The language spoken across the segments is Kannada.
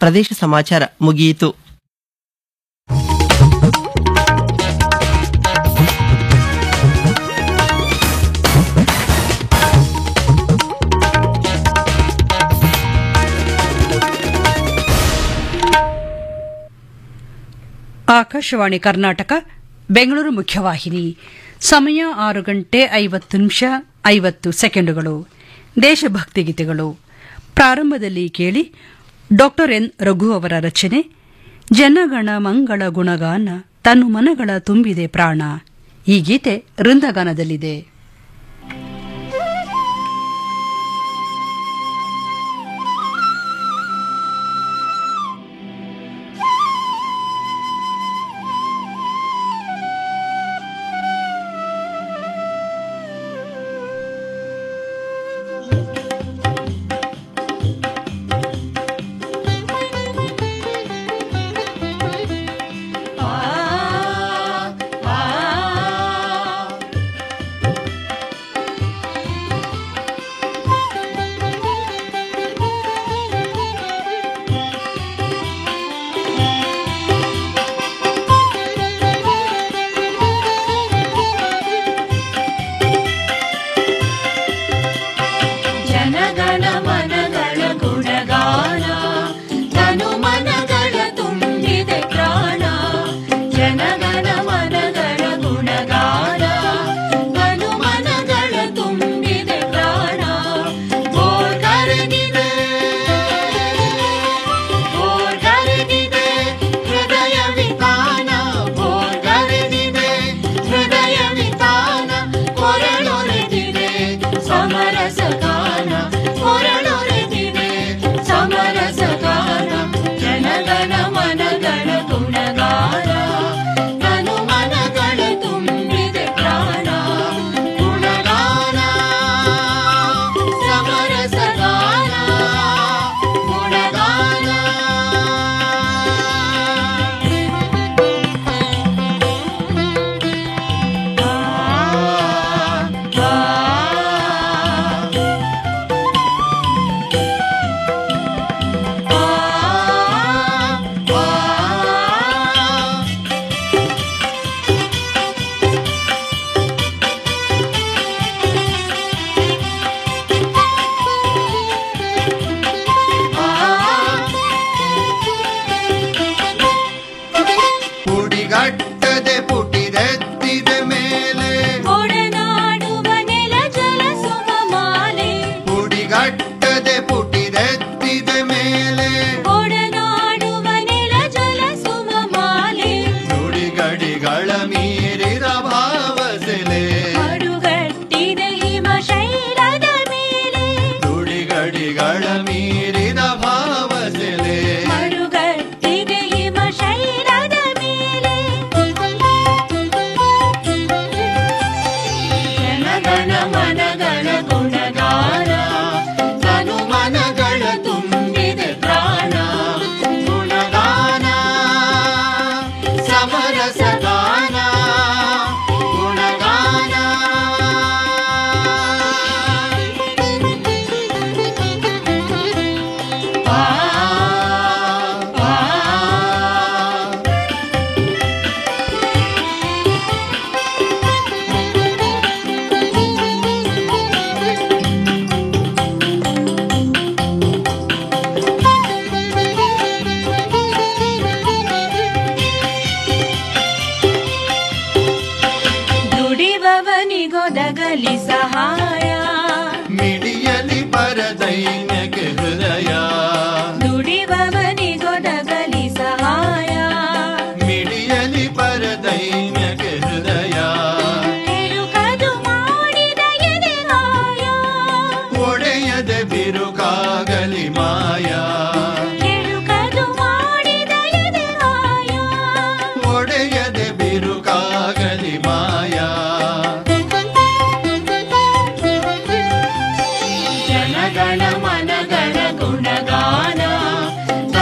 ಪ್ರದೇಶ ಸಮಾಚಾರ ಮುಗಿಯಿತು ಆಕಾಶವಾಣಿ ಕರ್ನಾಟಕ ಬೆಂಗಳೂರು ಮುಖ್ಯವಾಹಿನಿ ಸಮಯ ಆರು ಗಂಟೆ ಐವತ್ತು ನಿಮಿಷ ಐವತ್ತು ಸೆಕೆಂಡುಗಳು ದೇಶಭಕ್ತಿ ಗೀತೆಗಳು ಪ್ರಾರಂಭದಲ್ಲಿ ಕೇಳಿ ಡಾಕ್ಟರ್ ಎನ್ ರಘು ಅವರ ರಚನೆ ಜನಗಣ ಮಂಗಳ ಗುಣಗಾನ ತನು ಮನಗಳ ತುಂಬಿದೆ ಪ್ರಾಣ ಈ ಗೀತೆ ವೃಂದಗಾನದಲ್ಲಿದೆ ಜನಗಣ ಮನಗಳ ಗುಣಗಾನ ತನು ಮನಗಳ ತುಂಬಿದೆ ಪ್ರಾಣ ಜನಗಣ ಮನಗಳ ಗುಣಗಾನ ತನು ಮನಗಳ ತುಂಬಿದೆ ಪ್ರಾಣ ಗೋರ್ ಕರೆದಿದೆ ಗೋರ್ ಕರೆದಿದೆ ಹೃದಯ ವಿತಾನ ಗೋರ್ ಕರೆದಿದೆ ಹೃದಯ ವಿತಾನ ಕೊರಳೊರೆದಿದೆ ಸಮರಸ ಗಾನ ಕೊರಳೊರೆದಿದೆ ಸಮರಸ ಗಾನ ಜನಗಣ ಮನಗಳ ಗುಣಗಾನ ತನು ಮನಗಳ ತುಂಬಿದೆ ಪ್ರಾಣ ಗುಣಗಾನ ಸಮರಸ ಗಾನ ಗುಣಗಾನ ಪುಡಿಗಟ್ಟದೆ ಪುಟಿದೆತ್ತಿದ ಮೇಲೆ ಒಡನಾಡುವ ನೆಲ ಜಲ ಸುಮಮಾಲೆ ಪುಡಿಗಟ್ಟದೆ ಪುಟಿದೆತ್ತಿದ ಮೇಲೆ ಒಡನಾಡುವ ನೆಲ ಜಲ ಸುಮಮಾಲೆ ನುಡಿಗಡಿಗಳ ಮೀರಿದ ಭಾವಸೆಲೆ ಮರುಗಟ್ಟಿದೆ ಹಿಮ ಶೈಲದ ಮೇಲೆ ನುಡಿಗಡಿಗಳ ಮೀರಿದ ಭಾವಸೆಲೆ ಮರುಗಟ್ಟಿದೆ ಹಿಮ ಶೈಲದ ಮೇಲೆ ಜನಗಣ ಮನಗಳ ಗುಣಗಾನ ತನು ಮನಗಳ ತುಂಬಿದೆ ಪ್ರಾಣ ಗುಣಗಾನ ಸಮರಸ ಗಾನ ಗುಣಗಾನ ಆ ಆ ದುಡಿಬವನಿಗೊದಗಲಿ ಸಹಾಯ ಮಿಡಿಯಲಿ ಪರದೈನ್ಯಕ್ಕೆ ಹೃದಯ ದುಡಿಬವನಿಗೊದಗಲಿ ಸಹಾಯ ಮಿಡಿಯಲಿ ಪರದೈನ್ಯಕ್ಕೆ ಹೃದಯ ತಿರುಕದು ಮಾಡಿದ ಎದೆಗಾಯ ಒಡೆಯದೆ ಬಿರುಕಾಗಲಿ ಮಾಯ ತಿರುಕದು ಮಾಡಿದ ಎದೆಗಾಯ ಒಡೆಯದೆ ಬಿರುಕಾಗಲಿ ಮಾಯ ಜನಗಣ ಮನಗಳ ಗುಣಗಾನ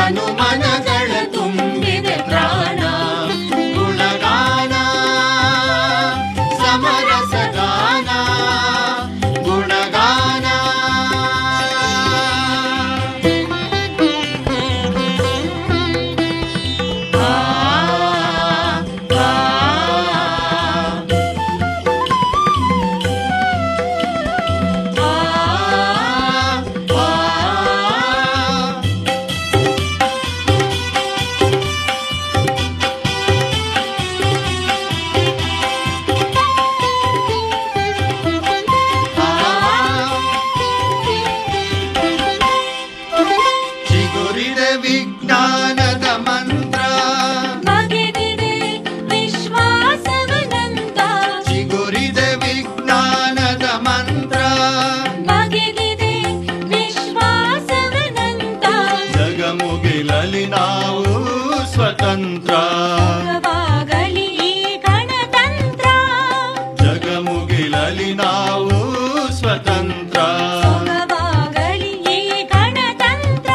ವಿಜ್ಞಾನದ ಮಂತ್ರ ಬಗೆದಿದೆ ವಿಶ್ವಾಸವನಂತ ಚಿಗುರಿದ ವಿಜ್ಞಾನದ ಮಂತ್ರ ಬಗೆದಿದೆ ವಿಶ್ವಾಸವನಂತ ಜಗಮುಗಿಲಲಿ ನಾವು ಸ್ವತಂತ್ರ ಸುಖವಾಗಲಿ ಈ ಗಣತಂತ್ರ ಜಗಮುಗಿಲಲಿ ನಾವು ಸ್ವತಂತ್ರ ಸುಖವಾಗಲಿ ಈ ಗಣತಂತ್ರ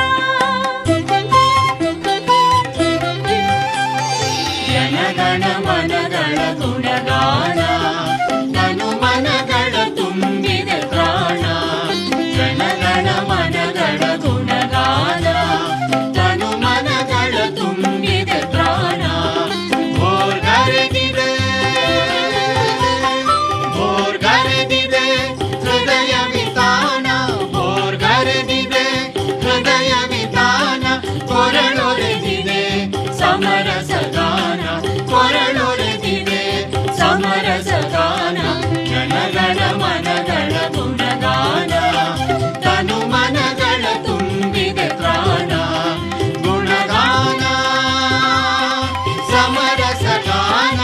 ಜನಗಣ ಮನಗಳ ಗುಣಗಾನ ತನು ಮನಗಳ ತುಂಬಿದೆ ಪ್ರಾಣ ಜನಗಣ ಮನಗಳ ಗುಣಗಾನ ತನು ಮನಗಳ ತುಂಬಿದೆ ಪ್ರಾಣ ಭೋರ್ಗರೆದಿದೆ ಭೋರ್ಗರೆದಿದೆ ಹೃದಯ ವಿತಾನ ಭೋರ್ಗರೆದಿದೆ ಹೃದಯ ವಿತಾನ ಕೊರಳೊರೆದಿದೆ ಸಮರಸ ಗಾನ ಕೊರಳೊರೆದಿದೆ ಸಮರಸ ಗಾನ ಜನಗಳ ಮನಗಳ ಗುಣಗಾನ ತನು ಮನಗಳ ತುಂಬಿದೆ ಪ್ರಾಣ ಗುಣಗಾನ ಸಮರಸ ಗಾನ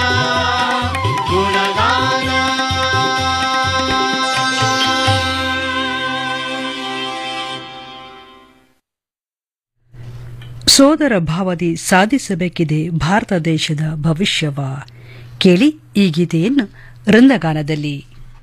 ಸೋದರ ಭಾವದಿ ಸಾಧಿಸಬೇಕಿದೆ ಭಾರತ ದೇಶದ ಭವಿಷ್ಯವ ಕೇಳಿ ಈ ಗೀತೆಯನ್ನು ವೃಂದಗಾನದಲ್ಲಿ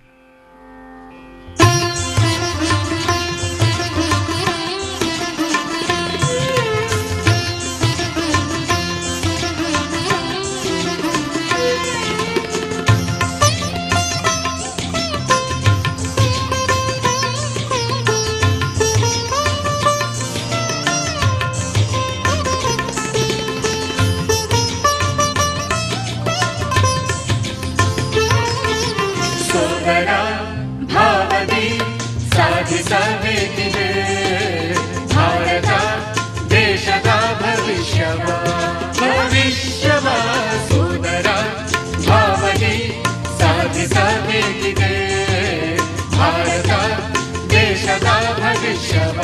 ಸೋದರ ಭಾವದಿ ಸಾಧಿಸಬೇಕಿದೆ ಭಾರತ ದೇಶದ ಭವಿಷ್ಯವ ಭವಿಷ್ಯವ ಸೋದರ ಭಾವದಿ ಸಾಧಿಸಬೇಕಿದೆ ಭಾರತ ದೇಶದ ಭವಿಷ್ಯವ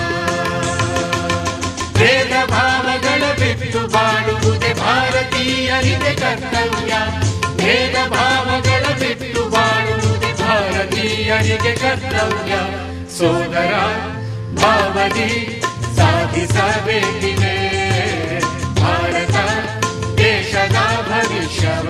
ಭೇದ ಭಾವಗಳ ಬಿಟ್ಟು ಬಾಳುವುದೇ ಭಾರತೀಯರಿಗೆ ಕರ್ತವ್ಯ ಭೇದ ಭಾವಗಳ ಬಿಟ್ಟು ಬಾಳುವುದೇ ಭಾರತೀಯರಿಗೆ ಕರ್ತವ್ಯ ಸೋದರ ಭಾವದಿ ಸಾಧಿಸಬೇಕಿದೆ ಭಾರತ ದೇಶದ ಭವಿಷ್ಯವ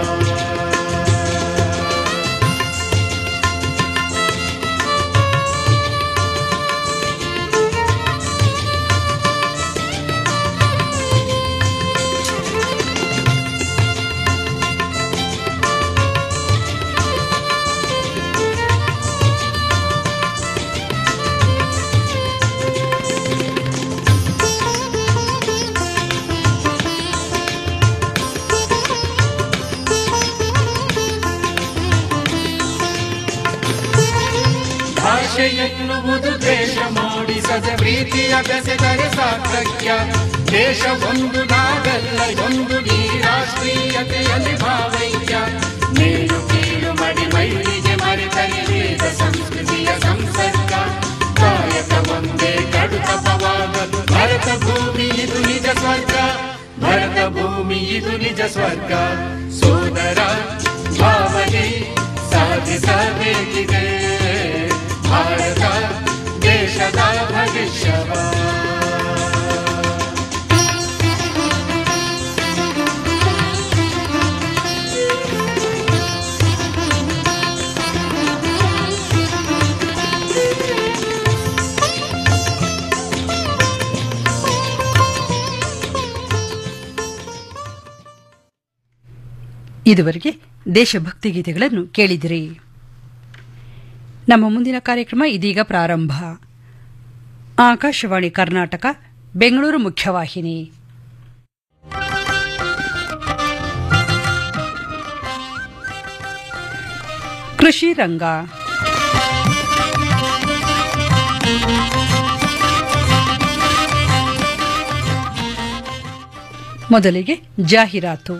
ಭಾಷೆ ಎನ್ನುವುದು ದೇಶ ಮೂಡಿಸದ ಪ್ರೀತಿಯ ಬೆಸೆದರೆ ಸಾರ್ಥಕ್ಯ ದೇಶ ಒಂದು ನಾವೆಲ್ಲ ಒಂದು ನೀ ರಾಷ್ಟ್ರೀಯತೆಯಲ್ಲಿ ಭಾವೈಕ್ಯ ಮೇಲು ಕೀಳು ಮಡಿ ಮೈಲಿಗೆ ಮರೆತರೆ ವೇದ ಸಂಸ್ಕೃತಿಯ ಸಂಸರ್ಗ ಕಾಯಕ ಒಂದೇ ಕಡು ತಪವಾಗಲು ಭರತ ಭೂಮಿ ಇದು ನಿಜ ಸ್ವರ್ಗ ಭರತ ಭೂಮಿ ಇದು ನಿಜ ಸ್ವರ್ಗ ಸೋದರ ಭಾವನೆ ಸಾಧಿಸಬೇಕಿದೆ ಭಾರತ ದೇಶದ ಭವಿಷ್ಯವ ಇದುವರೆಗೆ ದೇಶಭಕ್ತಿ ಗೀತೆಗಳನ್ನು ಕೇಳಿದಿರಿ ನಮ್ಮ ಮುಂದಿನ ಕಾರ್ಯಕ್ರಮ ಇದೀಗ ಪ್ರಾರಂಭ ಆಕಾಶವಾಣಿ ಕರ್ನಾಟಕ ಬೆಂಗಳೂರು ಮುಖ್ಯವಾಹಿನಿ ಕೃಷಿ ರಂಗ ಮೊದಲಿಗೆ ಜಾಹೀರಾತು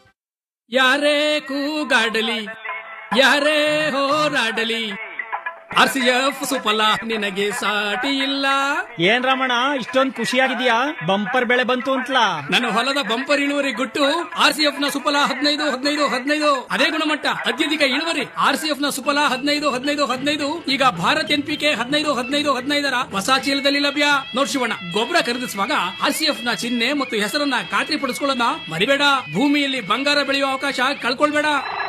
ಯಾರೇ ಕೂಗಾಡಲಿ ಯಾರೇ ಹೋರಾಡಲಿ ಆರ್ ಸಿ ಎಫ್ ಸುಫಲ ನಿನಗೆ ಸಾಟಿ ಇಲ್ಲ ಏನ್ ರಮಣ ಇಷ್ಟೊಂದ್ ಖುಷಿಯಾಗಿದ್ಯಾ ಬಂಪರ್ ಬೆಳೆ ಬಂತು ಅಂತಲಾ ನನ್ನ ಹೊಲದ ಬಂಪರ್ ಇಳುವರಿ ಗುಟ್ಟು ಆರ್ ಸಿ ಎಫ್ ನ ಸುಫಲ ಹದಿನೈದು ಹದಿನೈದು ಹದಿನೈದು ಅದೇ ಗುಣಮಟ್ಟ ಅತ್ಯಧಿಕ ಇಳುವರಿ ಆರ್ ಸಿ ಎಫ್ ನ ಸುಫಲ ಹದಿನೈದು ಹದಿನೈದು ಹದಿನೈದು ಈಗ ಭಾರತ್ ಎನ್ ಪಿ ಕೆ ಹದಿನೈದು ಹದಿನೈದು ಹದಿನೈದರ ಹೊಸ ಚೀಲದಲ್ಲಿ ಲಭ್ಯ ನೋಡ್ ಶಿವಣ್ಣ ಗೊಬ್ಬರ ಖರೀದಿಸುವಾಗ ಆರ್ ಸಿ ಎಫ್ ನ ಚಿಹ್ನೆ ಮತ್ತು ಹೆಸರನ್ನ ಖಾತ್ರಿ ಪಡಿಸ್ಕೊಳ್ಳೋದನ್ನ ಮರಿಬೇಡ ಭೂಮಿಯಲ್ಲಿ ಬಂಗಾರ ಬೆಳೆಯುವ ಅವಕಾಶ ಕಳ್ಕೊಳ್ಬೇಡ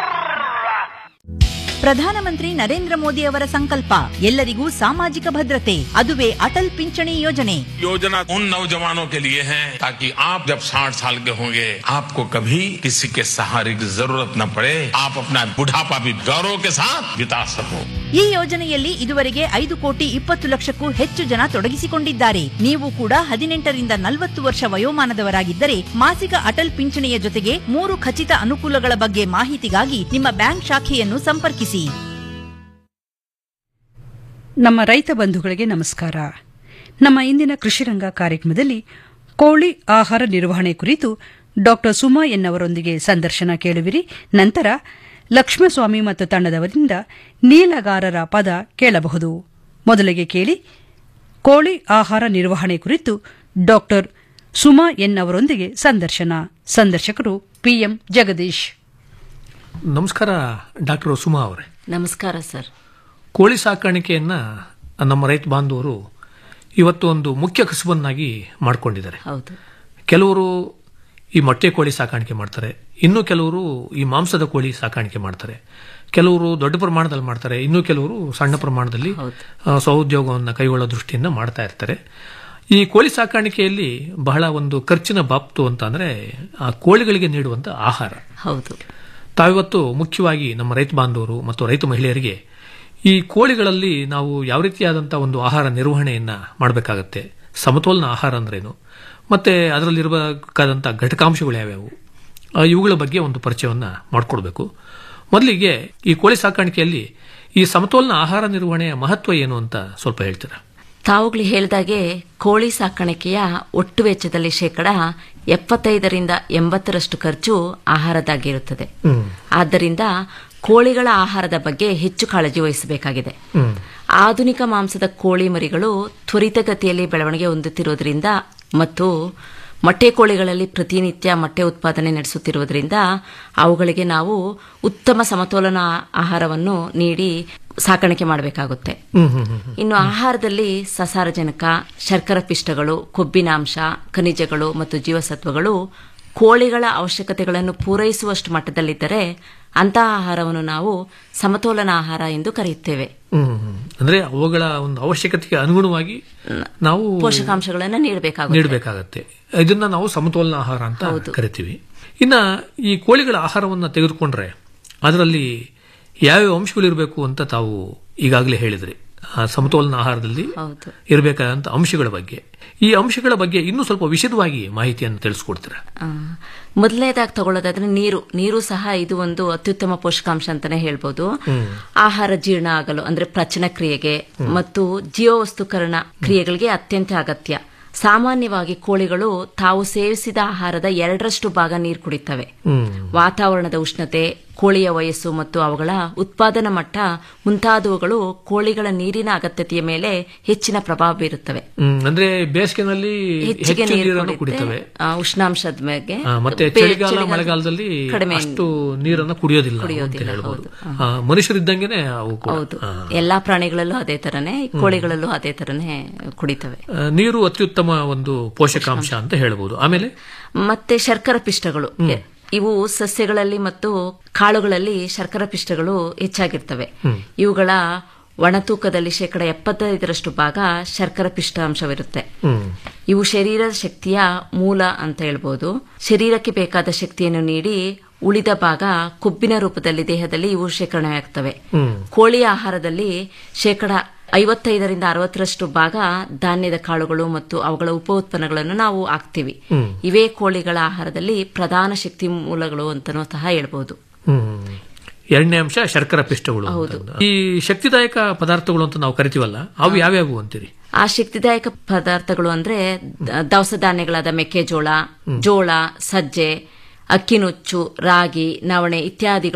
ಪ್ರಧಾನಮಂತ್ರಿ ನರೇಂದ್ರ ಮೋದಿ ಅವರ ಸಂಕಲ್ಪ ಎಲ್ಲರಿಗೂ ಸಾಮಾಜಿಕ ಭದ್ರತೆ ಅದುವೇ ಅಟಲ್ ಪಿಂಚಣಿ ಯೋಜನೆ योजना उन नौजवानों के लिए है ताकि आप जब 60 साल के होंगे आपको कभी किसी के सहारे की जरूरत न पड़े आप अपना बुढ़ापा भी गौरव के साथ बिता सको ಈ ಯೋಜನೆಯಲ್ಲಿ ಇದುವರೆಗೆ ಐದು ಕೋಟಿ ಇಪ್ಪತ್ತು ಲಕ್ಷಕ್ಕೂ ಹೆಚ್ಚು ಜನ ತೊಡಗಿಸಿಕೊಂಡಿದ್ದಾರೆ ನೀವು ಕೂಡ ಹದಿನೆಂಟರಿಂದ ನಲವತ್ತು ವರ್ಷ ವಯೋಮಾನದವರಾಗಿದ್ದರೆ ಮಾಸಿಕ ಅಟಲ್ ಪಿಂಚಣಿಯ ಜೊತೆಗೆ ಮೂರು ಖಚಿತ ಅನುಕೂಲಗಳ ಬಗ್ಗೆ ಮಾಹಿತಿಗಾಗಿ ನಿಮ್ಮ ಬ್ಯಾಂಕ್ ಶಾಖೆಯನ್ನು ಸಂಪರ್ಕಿಸಿ ನಮ್ಮ ರೈತ ಬಂಧುಗಳಿಗೆ ನಮಸ್ಕಾರ ನಮ್ಮ ಇಂದಿನ ಕೃಷಿರಂಗ ಕಾರ್ಯಕ್ರಮದಲ್ಲಿ ಕೋಳಿ ಆಹಾರ ನಿರ್ವಹಣೆ ಕುರಿತು ಡಾಕ್ಟರ್ ಸುಮಾ ಎನ್ನವರೊಂದಿಗೆ ಸಂದರ್ಶನ ಕೇಳುವಿರಿ ನಂತರ ಲಕ್ಷ್ಮಸ್ವಾಮಿ ಮತ್ತು ತಂಡದವರಿಂದ ನೀಲಗಾರರ ಪದ ಕೇಳಬಹುದು ಮೊದಲಿಗೆ ಕೇಳಿ ಕೋಳಿ ಆಹಾರ ನಿರ್ವಹಣೆ ಕುರಿತು ಡಾಕ್ಟರ್ ಸುಮಾ ಎನ್ ಅವರೊಂದಿಗೆ ಸಂದರ್ಶನ ಸಂದರ್ಶಕರು ಪಿಎಂ ಜಗದೀಶ್ ನಮಸ್ಕಾರ ಡಾಕ್ಟರ್ ಸುಮಾ ಅವರೇ ನಮಸ್ಕಾರ ಸರ್ ಕೋಳಿ ಸಾಕಾಣಿಕೆಯನ್ನ ನಮ್ಮ ರೈತ ಬಾಂಧವರು ಇವತ್ತು ಒಂದು ಮುಖ್ಯ ಕಸುಬನ್ನಾಗಿ ಮಾಡಿಕೊಂಡಿದ್ದಾರೆ ಹೌದು ಕೆಲವರು ಈ ಮೊಟ್ಟೆ ಕೋಳಿ ಸಾಕಾಣಿಕೆ ಮಾಡ್ತಾರೆ ಇನ್ನು ಕೆಲವರು ಈ ಮಾಂಸದ ಕೋಳಿ ಸಾಕಾಣಿಕೆ ಮಾಡ್ತಾರೆ ಕೆಲವರು ದೊಡ್ಡ ಪ್ರಮಾಣದಲ್ಲಿ ಮಾಡ್ತಾರೆ ಇನ್ನು ಕೆಲವರು ಸಣ್ಣ ಪ್ರಮಾಣದಲ್ಲಿ ಆ, ಸ್ವಉದ್ಯೋಗವನ್ನು ಕೈಗೊಳ್ಳೋ ದೃಷ್ಟಿಯಿಂದ ಮಾಡ್ತಾ ಇರ್ತಾರೆ ಈ ಕೋಳಿ ಸಾಕಾಣಿಕೆಯಲ್ಲಿ ಬಹಳ ಒಂದು ಖರ್ಚಿನ ಬಾಪ್ತು ಅಂತ ಅಂದ್ರೆ ಆ ಕೋಳಿಗಳಿಗೆ ನೀಡುವಂತ ಆಹಾರ ಹೌದು ತಾವಿವತ್ತು ಮುಖ್ಯವಾಗಿ ನಮ್ಮ ರೈತ ಬಾಂಧವರು ಮತ್ತು ರೈತ ಮಹಿಳೆಯರಿಗೆ ಈ ಕೋಳಿಗಳಲ್ಲಿ ನಾವು ಯಾವ ರೀತಿಯಾದಂತಹ ಒಂದು ಆಹಾರ ನಿರ್ವಹಣೆಯನ್ನ ಮಾಡಬೇಕಾಗತ್ತೆ ಸಮತೋಲನ ಆಹಾರ ಅಂದ್ರೇನು ಮತ್ತೆ ಅದರಲ್ಲಿರಬೇಕಾದಂಥ ಘಟಕಾಂಶಗಳು ಯಾವ್ಯಾವು ಆ, ಇವುಗಳ ಬಗ್ಗೆ ಒಂದು ಪರಿಚಯವನ್ನ ಮಾಡಿಕೊಡ್ಬೇಕು ಮೊದಲಿಗೆ ಈ ಕೋಳಿ ಸಾಕಾಣಿಕೆಯಲ್ಲಿ ಈ ಸಮತೋಲನ ಆಹಾರ ನಿರ್ವಹಣೆಯ ಮಹತ್ವ ಏನು ಅಂತ ಸ್ವಲ್ಪ ಹೇಳ್ತೀರಾ ತಾವುಗಳು ಹೇಳಿದಾಗೆ ಕೋಳಿ ಸಾಕಾಣಿಕೆಯ ಒಟ್ಟು ವೆಚ್ಚದಲ್ಲಿ ಶೇಕಡ ಎಪ್ಪತ್ತೈದರಿಂದ ಎಂಬತ್ತರಷ್ಟು ಖರ್ಚು ಆಹಾರದಾಗಿರುತ್ತದೆ ಆದ್ದರಿಂದ ಕೋಳಿಗಳ ಆಹಾರದ ಬಗ್ಗೆ ಹೆಚ್ಚು ಕಾಳಜಿ ವಹಿಸಬೇಕಾಗಿದೆ ಆಧುನಿಕ ಮಾಂಸದ ಕೋಳಿ ಮರಿಗಳು ತ್ವರಿತಗತಿಯಲ್ಲಿ ಬೆಳವಣಿಗೆ ಹೊಂದುತ್ತಿರುವುದರಿಂದ ಮತ್ತು ಮೊಟ್ಟೆ ಕೋಳಿಗಳಲ್ಲಿ ಪ್ರತಿನಿತ್ಯ ಮೊಟ್ಟೆ ಉತ್ಪಾದನೆ ನಡೆಸುತ್ತಿರುವುದರಿಂದ ಅವುಗಳಿಗೆ ನಾವು ಉತ್ತಮ ಸಮತೋಲನ ಆಹಾರವನ್ನು ನೀಡಿ ಸಾಕಾಣಿಕೆ ಮಾಡಬೇಕಾಗುತ್ತೆ ಇನ್ನು ಆಹಾರದಲ್ಲಿ ಸಸಾರಜನಕ ಶರ್ಕರ ಪಿಷ್ಟಗಳು ಕೊಬ್ಬಿನಾಂಶ ಖನಿಜಗಳು ಮತ್ತು ಜೀವಸತ್ವಗಳು ಕೋಳಿಗಳ ಅವಶ್ಯಕತೆಗಳನ್ನು ಪೂರೈಸುವಷ್ಟು ಮಟ್ಟದಲ್ಲಿದ್ದರೆ ಅಂತಹ ಆಹಾರವನ್ನು ನಾವು ಸಮತೋಲನ ಆಹಾರ ಎಂದು ಕರೆಯುತ್ತೇವೆ ಹ್ಮ್ ಅಂದ್ರೆ ಅವುಗಳ ಒಂದು ಅವಶ್ಯಕತೆಗೆ ಅನುಗುಣವಾಗಿ ನಾವು ಪೋಷಕಾಂಶಗಳನ್ನು ನೀಡಬೇಕಾಗುತ್ತೆ ನೀಡಬೇಕಾಗತ್ತೆ ಇದನ್ನ ನಾವು ಸಮತೋಲನ ಆಹಾರ ಅಂತ ಕರಿತೀವಿ ಇನ್ನ ಈ ಕೋಳಿಗಳ ಆಹಾರವನ್ನ ತೆಗೆದುಕೊಂಡ್ರೆ ಅದರಲ್ಲಿ ಯಾವ್ಯಾವ ಅಂಶಗಳು ಇರಬೇಕು ಅಂತ ತಾವು ಈಗಾಗಲೇ ಹೇಳಿದ್ರಿ ಆ ಸಮತೋಲನ ಆಹಾರದಲ್ಲಿ ಹೌದು ಇರಬೇಕಾದಂತ ಅಂಶಗಳ ಬಗ್ಗೆ ಈ ಅಂಶಗಳ ಬಗ್ಗೆ ಇನ್ನೂ ಸ್ವಲ್ಪ ವಿಶದವಾಗಿ ಮಾಹಿತಿಯನ್ನು ತಿಳಿಸ್ಕೊಡ್ತೀರಾ ಆ, ಮೊದಲನೇದಾಗಿ ತಗೊಳ್ಳೋದಾದ್ರೆ ನೀರು ನೀರು ಸಹ ಇದು ಒಂದು ಅತ್ಯುತ್ತಮ ಪೋಷಕಾಂಶ ಅಂತಾನೆ ಹೇಳ್ಬೋದು ಆಹಾರ ಜೀರ್ಣ ಆಗಲು ಅಂದ್ರೆ ಪ್ರಚನ ಕ್ರಿಯೆಗೆ ಮತ್ತು ಜೀವವಸ್ತುಕರಣ ಕ್ರಿಯೆಗಳಿಗೆ ಅತ್ಯಂತ ಅಗತ್ಯ ಸಾಮಾನ್ಯವಾಗಿ ಕೋಳಿಗಳು ತಾವು ಸೇವಿಸಿದ ಆಹಾರದ ಎರಡರಷ್ಟು ಭಾಗ ನೀರು ಕುಡಿತವೆ ವಾತಾವರಣದ ಉಷ್ಣತೆ ಕೋಳಿಯ ವಯಸ್ಸು ಮತ್ತು ಅವುಗಳ ಉತ್ಪಾದನಾ ಮಟ್ಟ ಮುಂತಾದವುಗಳು ಕೋಳಿಗಳ ನೀರಿನ ಅಗತ್ಯತೆಯ ಮೇಲೆ ಹೆಚ್ಚಿನ ಪ್ರಭಾವ ಬೀರುತ್ತವೆ ಹ್ಮ್ ಅಂದ್ರೆ ಬೇಸಿಗೆನಲ್ಲಿ ಹೆಚ್ಚಿಗೆ ಹೆಚ್ಚು ನೀರು ನೀರನ್ನು ಕುಡಿಯುತ್ತೆ. ಕುಡಿತವೆ ಆ, ಉಷ್ಣಾಂಶದ ಮೇಲೆ ಆ, ಮತ್ತೆ ಬೇ- ಚಳಿಗಾಲ ಮಳೆಗಾಲದಲ್ಲಿ ಕಡಿಮೆ ಅಷ್ಟು ನೀರನ್ನು ಕುಡಿಯೋದಿಲ್ಲ ಅಂತ ಕುಡಿಯೋದಿಲ್ಲ, ಹೇಳ್ಬೋದು ಆ, ಮನುಷ್ಯರಿದ್ದಂಗೆನೆ ಅವು ಕೂಡ. ಹೌದು ಆ. ಎಲ್ಲಾ ಪ್ರಾಣಿಗಳಲ್ಲೂ ಅದೇ ತರನೇ ಕೋಳಿಗಳಲ್ಲೂ ಅದೇ ತರನೇ ಕುಡಿತವೆ ಆ, ನೀರು ಅತ್ಯುತ್ತಮ ಒಂದು ಪೋಷಕಾಂಶ ಅಂತ ಹೇಳ್ಬೋದು ಆಮೇಲೆ ಮತ್ತೆ ಶರ್ಕರ ಪಿಷ್ಟಗಳು ಇವು ಸಸ್ಯಗಳಲ್ಲಿ ಮತ್ತು ಕಾಳುಗಳಲ್ಲಿ ಶರ್ಕರ ಪಿಷ್ಟಗಳು ಹೆಚ್ಚಾಗಿರ್ತವೆ ಇವುಗಳ ಒಣತೂಕದಲ್ಲಿ ಶೇಕಡ ಎಪ್ಪತ್ತೈದರಷ್ಟು ಭಾಗ ಶರ್ಕರ ಪಿಷ್ಟ ಅಂಶವಿರುತ್ತೆ ಇವು ಶರೀರದ ಶಕ್ತಿಯ ಮೂಲ ಅಂತ ಹೇಳ್ಬೋದು ಶರೀರಕ್ಕೆ ಬೇಕಾದ ಶಕ್ತಿಯನ್ನು ನೀಡಿ ಉಳಿದ ಭಾಗ ಕೊಬ್ಬಿನ ರೂಪದಲ್ಲಿ ದೇಹದಲ್ಲಿ ಇವು ಶೇಖರಣೆಯಾಗ್ತವೆ ಕೋಳಿಯ ಆಹಾರದಲ್ಲಿ ಶೇಕಡ ಐವತ್ತೈದರಿಂದ ಅರವತ್ತರಷ್ಟು ಭಾಗ ಧಾನ್ಯದ ಕಾಳುಗಳು ಮತ್ತು ಅವುಗಳ ಉಪ ಉತ್ಪನ್ನಗಳನ್ನು ನಾವು ಹಾಕ್ತಿವಿ ಇವೇ ಕೋಳಿಗಳ ಆಹಾರದಲ್ಲಿ ಪ್ರಧಾನ ಶಕ್ತಿ ಮೂಲಗಳು ಅಂತನೂ ಸಹ ಹೇಳ್ಬೋದು ಹ್ಮ್ ಎರಡನೇ ಅಂಶ ಶರ್ಕರ ಪಿಷ್ಟಗಳು ಅಂತಂದು. ಈ ಶಕ್ತಿದಾಯಕ ಪದಾರ್ಥಗಳು ಅಂತ ನಾವು ಕರಿತೀವಲ್ಲ ಅವು ಯಾವ್ಯಾವು ಅಂತೀರಿ ಆ ಶಕ್ತಿದಾಯಕ ಪದಾರ್ಥಗಳು ಅಂದ್ರೆ ದ- ದವಸ ಧಾನ್ಯಗಳಾದ ಮೆಕ್ಕೆಜೋಳ ಜೋಳ ಸಜ್ಜೆ ಅಕ್ಕಿನುಚ್ಚು ರಾಗಿ ನವಣೆ ಇತ್ಯಾದಿಗಳು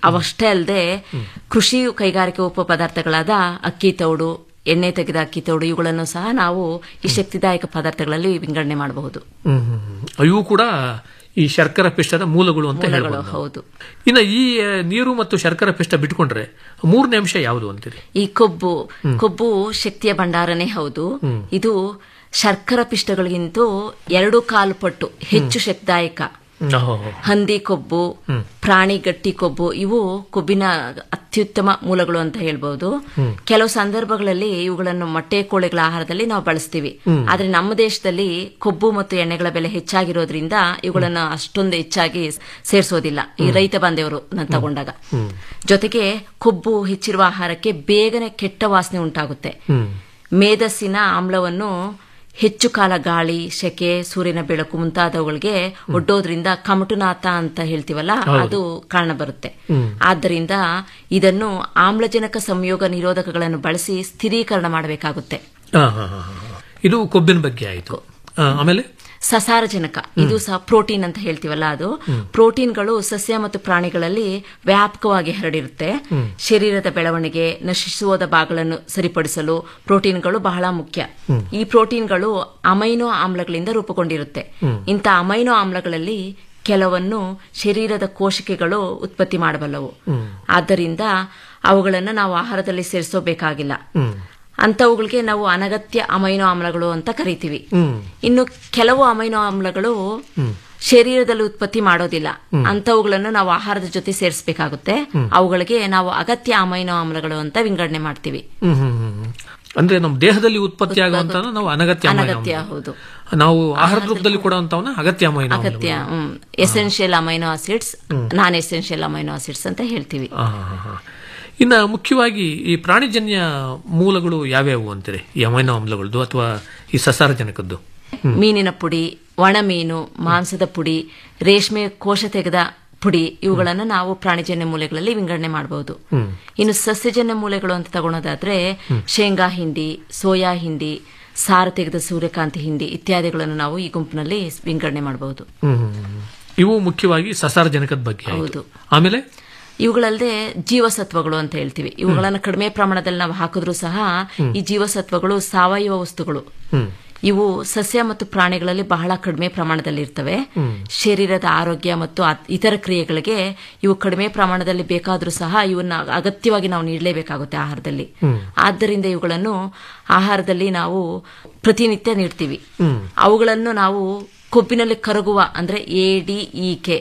ಅವಷ್ಟೇ ಅಲ್ಲದೆ ಕೃಷಿ ಕೈಗಾರಿಕೆ ಉಪ ಪದಾರ್ಥಗಳಾದ ಅಕ್ಕಿ ತೌಡು ಎಣ್ಣೆ ತೆಗೆದ ಅಕ್ಕಿ ತೌಡು ಇವುಗಳನ್ನು ಸಹ ನಾವು ಈ ಶಕ್ತಿದಾಯಕ ಪದಾರ್ಥಗಳಲ್ಲಿ ವಿಂಗಡಣೆ ಮಾಡಬಹುದು ಹ್ಮ್, ಹ್ಮ್, ಹ್ಮ್. ಇವು ಕೂಡ ಈ ಶರ್ಕರ ಪಿಷ್ಟದ ಮೂಲಗಳು ಅಂತ ಮೂಲಗಳು ಹೇಳ್ಬೋದು ನಾವು. ಹೌದು ಇನ್ನು ಈ ಆ, ನೀರು ಮತ್ತು ಶರ್ಕರ ಪಿಷ್ಟ ಬಿಟ್ಕೊಂಡ್ರೆ ಮೂರನೇ ಅಂಶ ಯಾವುದು ಅಂತೀರಿ ಈ ಕೊಬ್ಬು ಕೊಬ್ಬು ಶಕ್ತಿಯ ಭಂಡಾರನೇ ಹೌದು ಇದು ಶರ್ಕರ ಪಿಷ್ಟಗಳಿಗಿಂತೂ ಎರಡು ಕಾಲು ಪಟ್ಟು ಹೆಚ್ಚು ಶಕ್ತಿದಾಯಕ ಓಹೋ. ಹಂದಿ ಕೊಬ್ಬು ಪ್ರಾಣಿ ಗಟ್ಟಿ ಕೊಬ್ಬು ಇವು ಕೊಬ್ಬಿನ ಅತ್ಯುತ್ತಮ ಮೂಲಗಳು ಅಂತ ಹೇಳ್ಬಹುದು ಕೆಲವು ಸಂದರ್ಭಗಳಲ್ಲಿ ಇವುಗಳನ್ನು ಮೊಟ್ಟೆ ಕೋಳಿಗಳ ಆಹಾರದಲ್ಲಿ ನಾವು ಬಳಸ್ತೀವಿ ಆದ್ರೆ ನಮ್ಮ ದೇಶದಲ್ಲಿ ಕೊಬ್ಬು ಮತ್ತು ಎಣ್ಣೆಗಳ ಬೆಲೆ ಹೆಚ್ಚಾಗಿರೋದ್ರಿಂದ ಇವುಗಳನ್ನು ಅಷ್ಟೊಂದು ಹೆಚ್ಚಾಗಿ ಸೇರಿಸೋದಿಲ್ಲ ಈ ರೈತ ಬಾಂಧವರು ನಾನು ತಗೊಂಡಾಗ ಜೊತೆಗೆ ಕೊಬ್ಬು ಹೆಚ್ಚಿರುವ ಆಹಾರಕ್ಕೆ ಬೇಗನೆ ಕೆಟ್ಟ ವಾಸನೆ ಉಂಟಾಗುತ್ತೆ ಮೇಧಸ್ಸಿನ ಆಮ್ಲವನ್ನು ಹೆಚ್ಚು ಕಾಲ ಗಾಳಿ ಸೆಕೆ ಸೂರ್ಯನ ಬೆಳಕು ಮುಂತಾದವುಗಳಿಗೆ ಒಡ್ಡೋದ್ರಿಂದ ಕಮಟುನಾಥ ಅಂತ ಹೇಳ್ತೀವಲ್ಲ ಅದು ಕಾರಣ ಬರುತ್ತೆ ಆದ್ದರಿಂದ ಇದನ್ನು ಆಮ್ಲಜನಕ ಸಂಯೋಗ ನಿರೋಧಕಗಳನ್ನು ಬಳಸಿ ಸ್ಥಿರೀಕರಣ ಮಾಡಬೇಕಾಗುತ್ತೆ ಆ, ಹಾ, ಹಾ, ಹಾ. ಇದು ಕೊಬ್ಬಿನ ಬಗ್ಗೆ ಆಯಿತು ಆಮೇಲೆ ಸಸಾರಜನಕ ಇದು ಸಹ ಪ್ರೋಟೀನ್ ಅಂತ ಹೇಳ್ತೀವಲ್ಲ ಅದು ಪ್ರೋಟೀನ್ಗಳು ಸಸ್ಯ ಮತ್ತು ಪ್ರಾಣಿಗಳಲ್ಲಿ ವ್ಯಾಪಕವಾಗಿ ಹರಡಿರುತ್ತೆ ಶರೀರದ ಬೆಳವಣಿಗೆ ನಶಿಸುವುದ ಭಾಗಗಳನ್ನು ಸರಿಪಡಿಸಲು ಪ್ರೋಟೀನ್ಗಳು ಬಹಳ ಮುಖ್ಯ ಈ ಪ್ರೋಟೀನ್ಗಳು ಅಮೈನೋ ಆಮ್ಲಗಳಿಂದ ರೂಪುಗೊಂಡಿರುತ್ತೆ ಇಂಥ ಅಮೈನೋ ಆಮ್ಲಗಳಲ್ಲಿ ಕೆಲವನ್ನು ಶರೀರದ ಕೋಶಿಕೆಗಳು ಉತ್ಪತ್ತಿ ಮಾಡಬಲ್ಲವು ಆದ್ದರಿಂದ ಅವುಗಳನ್ನು ನಾವು ಆಹಾರದಲ್ಲಿ ಸೇರಿಸೋಬೇಕಾಗಿಲ್ಲ ಅಂತವುಗಳಿಗೆ ನಾವು ಅನಗತ್ಯ ಅಮೈನೋ ಆಮ್ಲಗಳು ಅಂತ ಕರಿತೀವಿ ಇನ್ನು ಕೆಲವು ಅಮೈನೋ ಆಮ್ಲಗಳು ಶರೀರದಲ್ಲಿ ಉತ್ಪತ್ತಿ ಮಾಡೋದಿಲ್ಲ ಅಂತವುಗಳನ್ನು ನಾವು ಆಹಾರದ ಜೊತೆ ಸೇರಿಸಬೇಕಾಗುತ್ತೆ ಅವುಗಳಿಗೆ ನಾವು ಅಗತ್ಯ ಅಮೈನೋ ಆಮ್ಲಗಳು ಅಂತ ವಿಂಗಡಣೆ ಮಾಡ್ತೀವಿ ಹ್ಮ್, ಹ್ಮ್, ಹ್ಮ್, ಹ್ಮ್. ಅಂದ್ರೆ ನಮ್ಮ ದೇಹದಲ್ಲಿ ಉತ್ಪತ್ತಿ ಆಗುವಂತ ನಾವು ಅನಗತ್ಯ ಅಮೈನೋ ಅನಗತ್ಯ ಆಮ್ಲ. ಹೌದು ನಾವು ಆಹಾರದ ರೂಪದಲ್ಲಿ ಕೊಡುವಂತವನ್ನ ಅಗತ್ಯ ಅಮೈನೋ ಆಮ್ಲಗಳು. ಅಗತ್ಯ essential amino acids non essential amino acids ಅಂತ ಹೇಳ್ತೀವಿ ಆ, ಹಾ, ಹಾ, ಹಾ. ಇನ್ನ ಮುಖ್ಯವಾಗಿ ಈ ಪ್ರಾಣಿಜನ್ಯ ಮೂಲಗಳು ಯಾವ್ಯಾವು ಅಂತೀರಿ ಈ ಅಮೈನೋ ಆಮ್ಲಗಳದ್ದು ಅಥವಾ ಈ ಸಸಾರಜನಕದ್ದು ಮೀನಿನ ಪುಡಿ ಒಣಮೀನು ಮಾಂಸದ ಪುಡಿ ರೇಷ್ಮೆ ಕೋಶ ತೆಗೆದ ಪುಡಿ ಇವುಗಳನ್ನು ನಾವು ಪ್ರಾಣಿಜನ್ಯ ಮೂಲೆಗಳಲ್ಲಿ ವಿಂಗಡಣೆ ಮಾಡಬಹುದು ಇನ್ನು ಸಸ್ಯಜನ್ಯ ಮೂಲೆಗಳು ಅಂತ ತಗೊಳೋದಾದ್ರೆ ಶೇಂಗಾ ಹಿಂಡಿ ಸೋಯಾ ಹಿಂಡಿ ಸಾರ ತೆಗೆದ ಸೂರ್ಯಕಾಂತಿ ಹಿಂಡಿ ಇತ್ಯಾದಿಗಳನ್ನು ನಾವು ಈ ಗುಂಪಿನಲ್ಲಿ ವಿಂಗಡಣೆ ಮಾಡಬಹುದು ಹ್ಮ್, ಹ್ಮ್, ಹ್ಮ್. ಇವು ಮುಖ್ಯವಾಗಿ ಸಸಾರಜನಕದ ಬಗ್ಗೆ ಆಯ್ತು. ಹೌದು. ಆಮೇಲೆ ಇವುಗಳಲ್ಲದೆ ಜೀವಸತ್ವಗಳು ಅಂತ ಹೇಳ್ತೀವಿ ಇವುಗಳನ್ನು ಕಡಿಮೆ ಪ್ರಮಾಣದಲ್ಲಿ ನಾವು ಹಾಕಿದ್ರೂ ಸಹ ಈ ಜೀವಸತ್ವಗಳು ಸಾವಯವ ವಸ್ತುಗಳು ಇವು ಸಸ್ಯ ಮತ್ತು ಪ್ರಾಣಿಗಳಲ್ಲಿ ಬಹಳ ಕಡಿಮೆ ಪ್ರಮಾಣದಲ್ಲಿ ಇರ್ತವೆ ಶರೀರದ ಆರೋಗ್ಯ ಮತ್ತು ಅತ್- ಇತರ ಕ್ರಿಯೆಗಳಿಗೆ ಇವು ಕಡಿಮೆ ಪ್ರಮಾಣದಲ್ಲಿ ಬೇಕಾದರೂ ಸಹ ಇವನ್ನ ಅಗತ್ಯವಾಗಿ ನಾವು ನೀಡಲೇಬೇಕಾಗುತ್ತೆ ಆಹಾರದಲ್ಲಿ ಆದ್ದರಿಂದ ಇವುಗಳನ್ನು ಆಹಾರದಲ್ಲಿ ನಾವು ಪ್ರತಿನಿತ್ಯ ನೀಡ್ತೀವಿ ಅವುಗಳನ್ನು ನಾವು ಕೊಬ್ಬಿನಲ್ಲಿ ಕರಗುವ ಅಂದ್ರೆ ಎ ಡಿ ಇ ಕೆ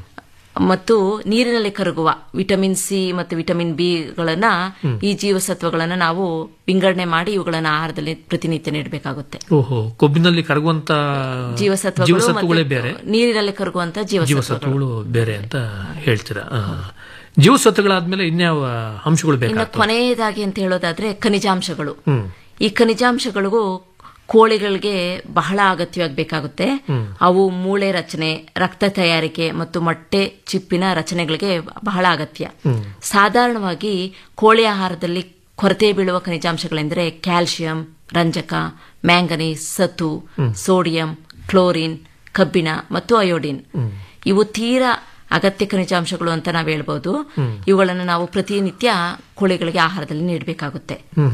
ಮತ್ತು ನೀರಿನಲ್ಲಿ ಕರಗುವ ವಿಟಮಿನ್ ಸಿ ಮತ್ತು ವಿಟಮಿನ್ ಬಿ ಗಳನ್ನ ಈ ಜೀವಸತ್ವಗಳನ್ನ ನಾವು ವಿಂಗಡಣೆ ಮಾಡಿ ಇವುಗಳನ್ನ ಆಹಾರದಲ್ಲಿ ಪ್ರತಿನಿತ್ಯ ನೀಡಬೇಕಾಗುತ್ತೆ ಓಹೋ ಕೊಬ್ಬಿನಲ್ಲಿ ಕರಗುವಂತ ಜೀವಸತ್ವಗಳು ಜೀವಸತ್ವಗಳೇ ಮತ್ತೆ ಬೇರೆ ನೀರಿನಲ್ಲಿ ಕರಗುವಂತ ಜೀವಸತ್ವಗಳು ಜೀವಸತ್ವಗಳು ಬೇರೆ ಅಂತ ಹೇಳ್ತೀರಾ ಆ. ಜೀವಸತ್ವಗಳಾದ್ಮೇಲೆ ಇನ್ಯಾವ ಅಂಶಗಳು ಇನ್ನು ಬೇಕಾಗ್ತವೆ ಕೊನೆಯದಾಗಿ ಅಂತ ಹೇಳೋದಾದ್ರೆ ಖನಿಜಾಂಶಗಳು ಈ ಖನಿಜಾಂಶಗಳಿಗೂ ಕೋಳಿಗಳಿಗೆ ಬಹಳ ಅಗತ್ಯವಾಗಿ ಬೇಕಾಗುತ್ತೆ ಅವು ಮೂಳೆ ರಚನೆ ರಕ್ತ ತಯಾರಿಕೆ ಮತ್ತು ಮೊಟ್ಟೆ ಚಿಪ್ಪಿನ ರಚನೆಗಳಿಗೆ ಬಹಳ ಅಗತ್ಯ ಸಾಧಾರಣವಾಗಿ ಕೋಳಿ ಆಹಾರದಲ್ಲಿ ಕೊರತೆ ಬೀಳುವ ಖನಿಜಾಂಶಗಳೆಂದರೆ ಕ್ಯಾಲ್ಸಿಯಂ ರಂಜಕ ಮ್ಯಾಂಗನೀಸ್ ಸತು ಸೋಡಿಯಂ ಕ್ಲೋರಿನ್ ಕಬ್ಬಿಣ ಮತ್ತು ಅಯೋಡಿನ್ ಇವು ತೀರಾ ಅಗತ್ಯ ಖನಿಜಾಂಶಗಳು ಅಂತ ನಾವು ಹೇಳ್ಬೋದು ಇವುಗಳನ್ನು ನಾವು ಪ್ರತಿನಿತ್ಯ ಕೋಳಿಗಳಿಗೆ ಆಹಾರದಲ್ಲಿ ನೀಡಬೇಕಾಗುತ್ತೆ